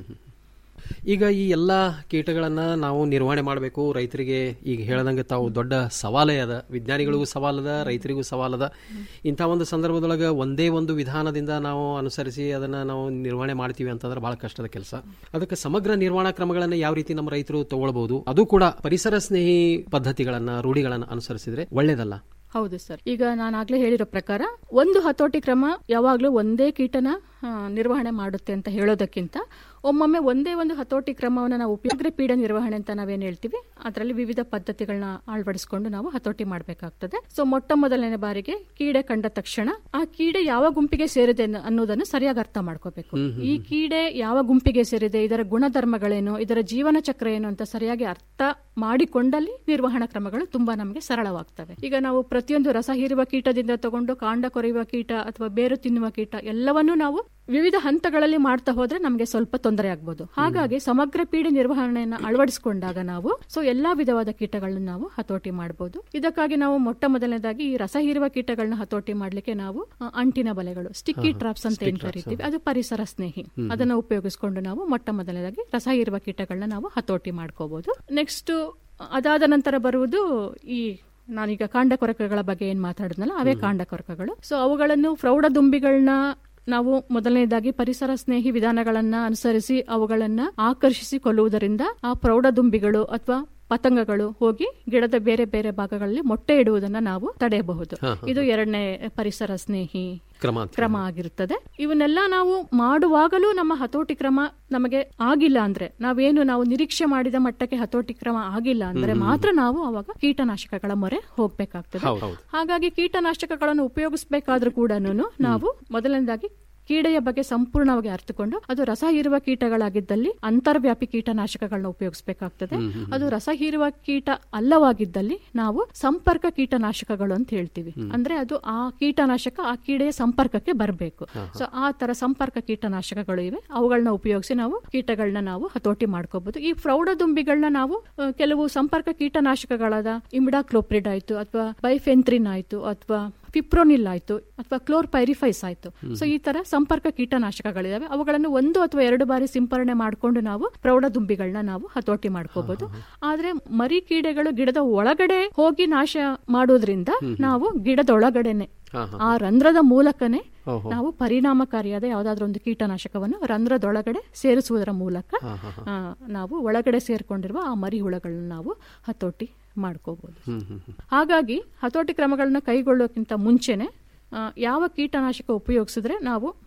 ಈಗ ಈ ಎಲ್ಲ ಕೀಟಗಳನ್ನ ನಾವು ನಿರ್ವಹಣೆ ಮಾಡಬೇಕು ರೈತರಿಗೆ ಈಗ ಹೇಳ್ದಂಗೆ ತಾವು ದೊಡ್ಡ ಸವಾಲೇ ಅದ ವಿಜ್ಞಾನಿಗಳಿಗೂ ಸವಾಲದ ರೈತರಿಗೂ ಸವಾಲದ ಇಂಥ ಒಂದು ಸಂದರ್ಭದೊಳಗೆ ಒಂದೇ ಒಂದು ವಿಧಾನದಿಂದ ನಾವು ಅನುಸರಿಸಿ ಅದನ್ನ ನಾವು ನಿರ್ವಹಣೆ ಮಾಡ್ತೀವಿ ಅಂತಂದ್ರೆ ಬಹಳ ಕಷ್ಟದ ಕೆಲಸ ಅದಕ್ಕೆ ಸಮಗ್ರ ನಿರ್ವಹಣಾ ಕ್ರಮಗಳನ್ನು ಯಾವ ರೀತಿ ನಮ್ಮ ರೈತರು ತಗೊಳ್ಬಹುದು ಅದು ಕೂಡ ಪರಿಸರ ಸ್ನೇಹಿ ಪದ್ಧತಿಗಳನ್ನ ರೂಢಿಗಳನ್ನ ಅನುಸರಿಸಿದ್ರೆ ಒಳ್ಳೇದಲ್ಲ ಹೌದು ಸರ್ ಈಗ ನಾನು ಆಗ್ಲೇ ಹೇಳಿರೋ ಪ್ರಕಾರ ಒಂದು ಹತೋಟಿ ಕ್ರಮ ಯಾವಾಗ್ಲೂ ಒಂದೇ ಕೀಟನ ಆ, ನಿರ್ವಹಣೆ ಮಾಡುತ್ತೆ ಅಂತ ಹೇಳೋದಕ್ಕಿಂತ ಒಮ್ಮೊಮ್ಮೆ ಒಂದೇ ಒಂದು ಹತೋಟಿ ಕ್ರಮವನ್ನು ನಾವು ಉಪಯೋಗ ಪೀಡ ನಿರ್ವಹಣೆ ಅಂತ ನಾವೇನ್ ಹೇಳ್ತೀವಿ ಅದರಲ್ಲಿ ವಿವಿಧ ಪದ್ಧತಿಗಳನ್ನ ಅಳವಡಿಸಿಕೊಂಡು ನಾವು ಹತೋಟಿ ಮಾಡಬೇಕಾಗ್ತದೆ ಸೊ ಮೊಟ್ಟ ಮೊದಲನೇ ಬಾರಿಗೆ ಕೀಡೆ ಕಂಡ ತಕ್ಷಣ ಆ ಕೀಡೆ ಯಾವ ಗುಂಪಿಗೆ ಸೇರಿದೆ ಅನ್ನೋ- ಅನ್ನೋದನ್ನು ಸರಿಯಾಗಿ ಅರ್ಥ ಮಾಡ್ಕೋಬೇಕು ಈ ಕೀಡೆ ಯಾವ ಗುಂಪಿಗೆ ಸೇರಿದೆ ಇದರ ಗುಣಧರ್ಮಗಳೇನು ಇದರ ಜೀವನ ಚಕ್ರ ಏನು ಅಂತ ಸರಿಯಾಗಿ ಅರ್ಥ ಮಾಡಿಕೊಂಡಲ್ಲಿ ನಿರ್ವಹಣಾ ಕ್ರಮಗಳು ತುಂಬಾ ನಮಗೆ ಸರಳವಾಗ್ತವೆ ಈಗ ನಾವು ಪ್ರತಿಯೊಂದು ರಸ ಹೀರುವ ಕೀಟದಿಂದ ತಗೊಂಡು ಕಾಂಡ ಕೊರೆಯುವ ಕೀಟ ಅಥವಾ ಬೇರು ತಿನ್ನುವ ಕೀಟ ಎಲ್ಲವನ್ನೂ ನಾವು ವಿವಿಧ ಹಂತಗಳಲ್ಲಿ ಮಾಡ್ತಾ ಹೋದ್ರೆ ನಮಗೆ ಸ್ವಲ್ಪ ತೊಂದರೆ ಆಗ್ಬೋದು ಹಾಗಾಗಿ ಸಮಗ್ರ ಪೀಡೆ ನಿರ್ವಹಣೆಯನ್ನು ಅಳವಡಿಸಿಕೊಂಡಾಗ ನಾವು ಸೊ ಎಲ್ಲಾ ವಿಧವಾದ ಕೀಟಗಳನ್ನ ನಾವು ಹತೋಟಿ ಮಾಡಬಹುದು ಇದಕ್ಕಾಗಿ ನಾವು ಮೊಟ್ಟ ಮೊದಲನೇದಾಗಿ ಈ ರಸ ಹೀರುವ ಕೀಟಗಳನ್ನ ಹತೋಟಿ ಮಾಡ್ಲಿಕ್ಕೆ ನಾವು ಅ, ಅಂಟಿನ ಬಲೆಗಳು ಸ್ಟಿಕ್ಕಿ ಟ್ರಾಪ್ಸ್ ಅಂತ ಏನ್ ಕರಿತೀವಿ ಅದು ಪರಿಸರ ಸ್ನೇಹಿ ಅದನ್ನ ಉಪಯೋಗಿಸಿಕೊಂಡು ನಾವು ಮೊಟ್ಟ ಮೊದಲನೇದಾಗಿ ರಸ ಹೀರುವ ಕೀಟಗಳನ್ನ ನಾವು ಹತೋಟಿ ಮಾಡ್ಕೋಬಹುದು ನೆಕ್ಸ್ಟ್ ಅದಾದ ನಂತರ ಬರುವುದು ಈ ನಾನೀಗ ಕಾಂಡಕೊರಕಗಳ ಬಗ್ಗೆ ಏನ್ ಮಾತಾಡಿದ್ನಲ್ಲ ಅವೇ ಕಾಂಡಕೊರಕಗಳು ಸೊ ಅವುಗಳನ್ನು ಪ್ರೌಢ ದುಂಬಿಗಳನ್ನ ನಾವು ಮೊದಲನೇದಾಗಿ ಪರಿಸರ ಸ್ನೇಹಿ ವಿಧಾನಗಳನ್ನ ಅನುಸರಿಸಿ ಅವುಗಳನ್ನ ಆಕರ್ಷಿಸಿ ಕೊಲ್ಲುವುದರಿಂದ ಆ ಪ್ರೌಢ ದುಂಬಿಗಳು ಅಥವಾ ಪತಂಗಗಳು ಹೋಗಿ ಗಿಡದ ಬೇರೆ ಬೇರೆ ಭಾಗಗಳಲ್ಲಿ ಮೊಟ್ಟೆ ಇಡುವುದನ್ನ ನಾವು ತಡೆಯಬಹುದು ಹಾ, ಹಾ, ಇದು ಎರಡನೇ ಪರಿಸರ ಸ್ನೇಹಿ ಕ್ರಮ ಅಂತ ಕ್ರಮ ಆಗಿರುತ್ತದೆ ಇವನ್ನೆಲ್ಲ ನಾವು ಮಾಡುವಾಗಲೂ ನಮ್ಮ ಹತೋಟಿ ಕ್ರಮ ನಮಗೆ ಆಗಿಲ್ಲ ಅಂದ್ರೆ ನಾವೇನು ನಾವು ನಿರೀಕ್ಷೆ ಮಾಡಿದ ಮಟ್ಟಕ್ಕೆ ಹತೋಟಿ ಕ್ರಮ ಆಗಿಲ್ಲ ಅಂದ್ರೆ ಮಾತ್ರ ನಾವು ಅವಾಗ ಕೀಟನಾಶಕಗಳ ಮೊರೆ ಹೋಗ್ಬೇಕಾಗ್ತದೆ ಹೌದು, ಹೌದು. ಹಾಗಾಗಿ ಕೀಟನಾಶಕಗಳನ್ನು ಉಪಯೋಗಿಸಬೇಕಾದ್ರೂ ಕೂಡ ನಾವು ಮೊದಲನೇದಾಗಿ ಕೀಡೆಯ ಬಗ್ಗೆ ಸಂಪೂರ್ಣವಾಗಿ ಅರ್ಥಕೊಂಡು ಅದು ರಸ ಹೀರುವ ಕೀಟಗಳಾಗಿದ್ದಲ್ಲಿ ಅಂತರ್ವ್ಯಾಪಿ ಕೀಟನಾಶಕಗಳನ್ನ ಉಪಯೋಗಿಸಬೇಕಾಗ್ತದೆ ಅದು ರಸ ಹೀರುವ ಕೀಟ ಅಲ್ಲವಾಗಿದ್ದಲ್ಲಿ ನಾವು ಸಂಪರ್ಕ ಕೀಟನಾಶಕಗಳು ಅಂತ ಹೇಳ್ತೀವಿ ಅಂದ್ರೆ ಅದು ಆ ಕೀಟನಾಶಕ ಆ ಕೀಡೆಯ ಸಂಪರ್ಕಕ್ಕೆ ಬರಬೇಕು ಸೊ ಆ ತರ ಸಂಪರ್ಕ ಕೀಟನಾಶಕಗಳು ಇವೆ ಅವುಗಳನ್ನ ಉಪಯೋಗಿಸಿ ನಾವು ಕೀಟಗಳನ್ನ ನಾವು ಹತೋಟಿ ಮಾಡ್ಕೋಬಹುದು ಈ ಪ್ರೌಢದುಂಬಿಗಳನ್ನ ನಾವು ಆ, ಕೆಲವು ಸಂಪರ್ಕ ಕೀಟನಾಶಕಗಳಾದ ಇಮಿಡಾಕ್ಲೋಪ್ರಿಡ್ ಆಯ್ತು ಅಥವಾ ಬೈಫೆಂತ್ರಿನ್ ಆಯ್ತು ಅಥವಾ ಫಿಪ್ರೋನಿಲ್ ಆಯ್ತು ಅಥವಾ ಕ್ಲೋರ್ಪೈರಿಫೈಸ್ ಆಯ್ತು ಸೊ ಈ ತರ ಸಂಪರ್ಕ ಕೀಟನಾಶಕಗಳಿದಾವೆ ಅವುಗಳನ್ನು ಒಂದು ಅಥವಾ ಎರಡು ಬಾರಿ ಸಿಂಪರಣೆ ಮಾಡಿಕೊಂಡು ನಾವು ಪ್ರೌಢದುಂಬಿಗಳನ್ನ ನಾವು ಹತೋಟಿ ಮಾಡ್ಕೋಬಹುದು ಆದ್ರೆ ಮರಿ ಕೀಡೆಗಳು ಗಿಡದ ಒಳಗಡೆ ಹೋಗಿ ನಾಶ ಮಾಡೋದ್ರಿಂದ ನಾವು ಗಿಡದೊಳಗಡೆನೆ ಆ ರಂಧ್ರದ ಮೂಲಕನೇ ಓಹೋ. ನಾವು ಪರಿಣಾಮಕಾರಿಯಾದ ಯಾವ್ದಾದ್ರು ಒಂದು ಕೀಟನಾಶಕವನ್ನು ರಂಧ್ರದೊಳಗಡೆ ಸೇರಿಸುವುದರ ಮೂಲಕ ಆ, ನಾವು ಒಳಗಡೆ ಸೇರ್ಕೊಂಡಿರುವ ಆ ಮರಿ ಹುಳಗಳನ್ನ ನಾವು ಹತೋಟಿ ಮಾಡ್ಕೋಬಹುದು ಹ್ಮ್ ಹ್ಮ್ ಹ್ಮ್. ಹಾಗಾಗಿ ಹತೋಟಿ ಕ್ರಮಗಳನ್ನ ಕೈಗೊಳ್ಳೋಕ್ಕಿಂತ ಮುಂಚೆನೆ ಆ, ಯಾವ ಕೀಟನಾಶಕ ಉಪಯೋಗಿಸಿದ್ರೆ ನಾವು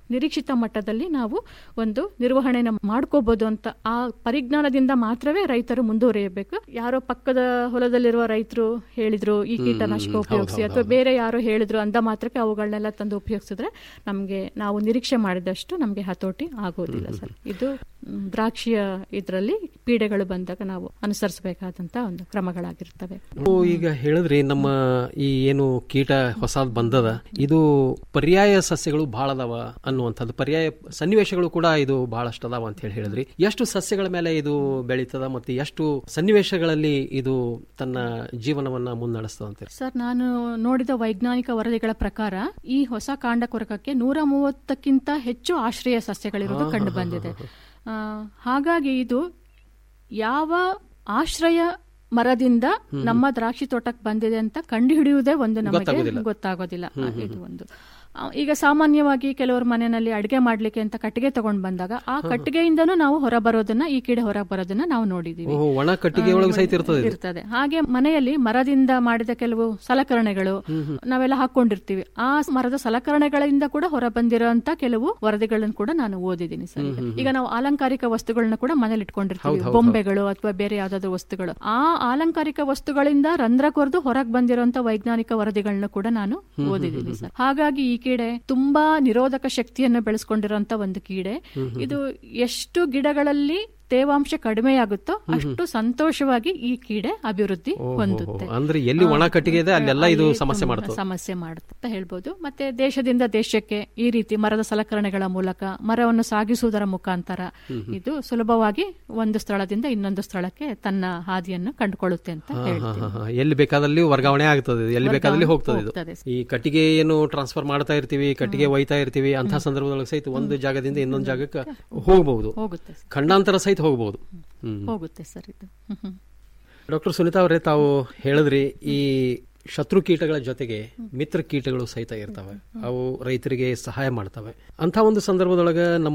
ನಿರೀಕ್ಷಿತ ಮಟ್ಟದಲ್ಲಿ ನಾವು ಒಂದು ನಿರ್ವಹಣೆನ ಮಾಡ್ಕೋಬಹುದು ಅಂತ ಆ ಪರಿಜ್ಞಾನದಿಂದ ಮಾತ್ರವೇ ರೈತರು ಮುಂದುವರಿಯಬೇಕು ಯಾರೋ ಪಕ್ಕದ ಹೊಲದಲ್ಲಿರುವ ರೈತರು ಹೇಳಿದ್ರು ಈ ಕೀಟನಾಶಕ ಹ್ಮ್, ಉಪಯೋಗಿಸಿ ಹೌದು, ಅಥವಾ ಹೌದು. ಬೇರೆ ಯಾರೋ ಹೇಳಿದ್ರು ಅಂದ ಮಾತ್ರಕ್ಕೆ ಅವುಗಳನ್ನೆಲ್ಲ ತಂದು ಉಪಯೋಗಿಸಿದ್ರೆ ನಮಗೆ ನಾವು ನಿರೀಕ್ಷೆ ಮಾಡಿದಷ್ಟು ನಮಗೆ ಹತೋಟಿ ಆಗೋದಿಲ್ಲ ಸರ್ ಇದು ಮ್, ದ್ರಾಕ್ಷಿಯ ಇದರಲ್ಲಿ ಪೀಡೆಗಳು ಬಂದಾಗ ನಾವು ಅನುಸರಿಸಬೇಕಾದಂತ ಒಂದು ಕ್ರಮಗಳಾಗಿರ್ತವೆ ನೀವು ಈಗ ಹೇಳಿದ್ರಿ ನಮ್ಮ ಈ ಏನು ಕೀಟ ಹೊಸದ್ ಬಂದದ ಇದು ಪರ್ಯಾಯ ಸಸ್ಯಗಳು ಬಹಳ ಅದಾವ ಅನ್ನುವಂಥದ್ದು ಪರ್ಯಾಯ ಸನ್ನಿವೇಶಗಳು ಕೂಡ ಇದು ಬಹಳಷ್ಟು ಅದಾವ ಅಂತ ಹೇಳಿ ಹೇಳಿದ್ರಿ ಎಷ್ಟು ಸಸ್ಯಗಳ ಮೇಲೆ ಇದು ಬೆಳೀತದ ಮತ್ತೆ ಎಷ್ಟು ಸನ್ನಿವೇಶಗಳಲ್ಲಿ ಇದು ತನ್ನ ಜೀವನವನ್ನ ಮುನ್ನಡೆಸ್ತದ ಅಂತ ಸರ್ ನಾನು ನೋಡಿದ ವೈಜ್ಞಾನಿಕ ವರದಿಗಳ ಪ್ರಕಾರ ಈ ಹೊಸ ಕಾಂಡ ಕೊರಕಕ್ಕೆ ನೂರ ಮೂವತ್ತಕ್ಕಿಂತ ಹೆಚ್ಚು ಆಶ್ರಯ ಸಸ್ಯಗಳಿರುವುದು ಹಾ, ಕಂಡು ಹಾ, ಬಂದಿದೆ ಆ, ಹಾಗಾಗಿ ಇದು ಯಾವ ಆಶ್ರಯ ಮರದಿಂದ ನಮ್ಮ ದ್ರಾಕ್ಷಿ ತೋಟಕ್ಕೆ ಬಂದಿದೆ ಅಂತ ಕಂಡುಹಿಡಿಯುವುದೇ ಒಂದು ನಮಗೆ ಗೊತ್ತಾಗೋದಿಲ್ಲ. ಗೊತ್ತಾಗೋದಿಲ್ಲ ಹ್ಮ್, ಆ, ಹ್ಮ್, ಇದು ಒಂದು ಆ, ಈಗ ಸಾಮಾನ್ಯವಾಗಿ ಕೆಲವರು ಮನೆಯಲ್ಲಿ ಅಡಿಗೆ ಮಾಡ್ಲಿಕ್ಕೆ ಅಂತ ಕಟ್ಟಿಗೆ ತಗೊಂಡ್ ಬಂದಾಗ ಆ ಕಟ್ಟಿಗೆಯಿಂದನೂ ನಾವು ಹೊರ ಬರೋದನ್ನ ಈ ಕೀಡೆ ಹೊರ ಬರೋದನ್ನ ನಾವು ನೋಡಿದೀವಿ ಓಹೋ, ಒಣ ಕಟ್ಟಿಗೆ ಒಳಗೆ ಸಹಿತ ಇರ್ತದೆ ಇದು. ಇರ್ತದೆ ಹಾಗೆ ಮನೆಯಲ್ಲಿ ಮರದಿಂದ ಮಾಡಿದ ಕೆಲವು ಸಲಕರಣೆಗಳು ನಾವೆಲ್ಲ ಹಾಕೊಂಡಿರ್ತೀವಿ ಆ ಮರದ ಸಲಕರಣೆಗಳಿಂದ ಕೂಡ ಹೊರ ಬಂದಿರೋಂತ ಕೆಲವು ವರದಿಗಳನ್ನು ಕೂಡ ನಾನು ಓದಿದ್ದೀನಿ ಸರ್ ಈಗ. ಈಗ ನಾವು ಅಲಂಕಾರಿಕ ವಸ್ತುಗಳನ್ನ ಕೂಡ ಮನೇಲಿ ಇಟ್ಕೊಂಡಿರ್ತೀವಿ ಹೌದು, ಹೌದು, ಬೊಂಬೆಗಳು ಅಥವಾ ಬೇರೆ ಯಾವ್ದಾದ್ರು ವಸ್ತುಗಳು ಆ ಅಲಂಕಾರಿಕ ವಸ್ತುಗಳಿಂದ ರಂಧ್ರ ಕೊರೆದು ಹೊರಗೆ ಬಂದಿರುವಂತ ವೈಜ್ಞಾನಿಕ ವರದಿಗಳನ್ನ ಕೂಡ ನಾನು ಹ್ಮ್, ಓದಿದ್ದೀನಿ ಹ್ಮ್, ಸರ್ ಹಾಗಾಗಿ ಈ ಕೀಡೆ ತುಂಬಾ ನಿರೋಧಕ ಶಕ್ತಿಯನ್ನು ಬೆಳೆಸ್ಕೊಂಡಿರುವಂತ ಒಂದು ಕೀಡೆ ಹ್ಮ್, ಹ್ಮ್. ಇದು ಎಷ್ಟು ಗಿಡಗಳಲ್ಲಿ ತೇವಾಂಶ ಕಡಿಮೆಯಾಗುತ್ತೋ ಹ್ಮ್, ಹ್ಮ್. ಅಷ್ಟು ಸಂತೋಷವಾಗಿ ಈ ಕೀಡೆ ಅಭಿವೃದ್ಧಿ ಓಹೋ, ಹೊಂದುತ್ತೆ ಅಂದ್ರೆ ಎಲ್ಲಿ ಒಣ ಆ, ಕಟ್ಟಿಗೆ ಇದೆ ಅಲ್ಲೆಲ್ಲ ಇದು ಅಲ್ಲಿ ಸಮಸ್ಯೆ ತುಂಬ ಮಾಡ್ತದೆ. ಸಮಸ್ಯೆ ಮಾಡುತ್ತೆ ಅಂತ ಹೇಳ್ಬೋದು ಮತ್ತೆ ದೇಶದಿಂದ ದೇಶಕ್ಕೆ ಈ ರೀತಿ ಮರದ ಸಲಕರಣೆಗಳ ಮೂಲಕ ಮರವನ್ನು ಸಾಗಿಸುವುದರ ಮುಖಾಂತರ ಹ್ಮ್, ಹ್ಮ್. ಇದು ಸುಲಭವಾಗಿ ಒಂದು ಸ್ಥಳದಿಂದ ಇನ್ನೊಂದು ಸ್ಥಳಕ್ಕೆ ತನ್ನ ಹಾದಿಯನ್ನು ಕಂಡುಕೊಳ್ಳುತ್ತೆ ಅಂತ ಹಾ, ಹಾ, ಹೇಳ್ತೀನಿ ಹಾ, ಹಾ. ಎಲ್ಲಿ ಬೇಕಾದಲ್ಲಿ ವರ್ಗಾವಣೆ ಆಗ್ತದೆ ಇದು. ಎಲ್ಲಿ ಬೇಕಾದಲ್ಲಿ ಹೋಗ್ತದೆ ಇದು ಹೋಗ್ತದೆ. ಈ ಕಟ್ಟಿಗೆ ಏನು ಟ್ರಾನ್ಸ್ಫರ್ ಮಾಡ್ತಾ ಇರ್ತೀವಿ ಕಟ್ಟಿಗೆ ಒಯ್ತಾ ಇರ್ತೀವಿ ಅಂತ ಸಂದರ್ಭದೊಳಗೆ ಸಹಿತ ಒಂದು ಜಾಗದಿಂದ ಇನ್ನೊಂದು ಜಾಗಕ್ಕೆ ಹೋಗಬಹುದು ಹೋಗುತ್ತೆ ಖಂಡಾಂತರ ಸಹಿತ ಹೋಗಬಹುದು ಹ್ಮ್ ಹೋಗುತ್ತೆ ಸರ್ ಇದು ಹ್ಮ್, ಹ್ಮ್. ಡಾಕ್ಟರ್ ಸುನೀತಾ ಅವರೇ ತಾವು ಹೇಳಿದ್ರಿ ಈ ಶತ್ರು ಕೀಟಗಳ ಜೊತೆಗೆ ಮಿತ್ರ ಕೀಟಗಳು ಸಹಿತ ಇರ್ತವೆ ಅವು ರೈತರಿಗೆ ಸಹಾಯ ಮಾಡ್ತವೆ ಅಂತ ಒಂದು ಸಂದರ್ಭದೊಳಗೆ ನಮ್ಮ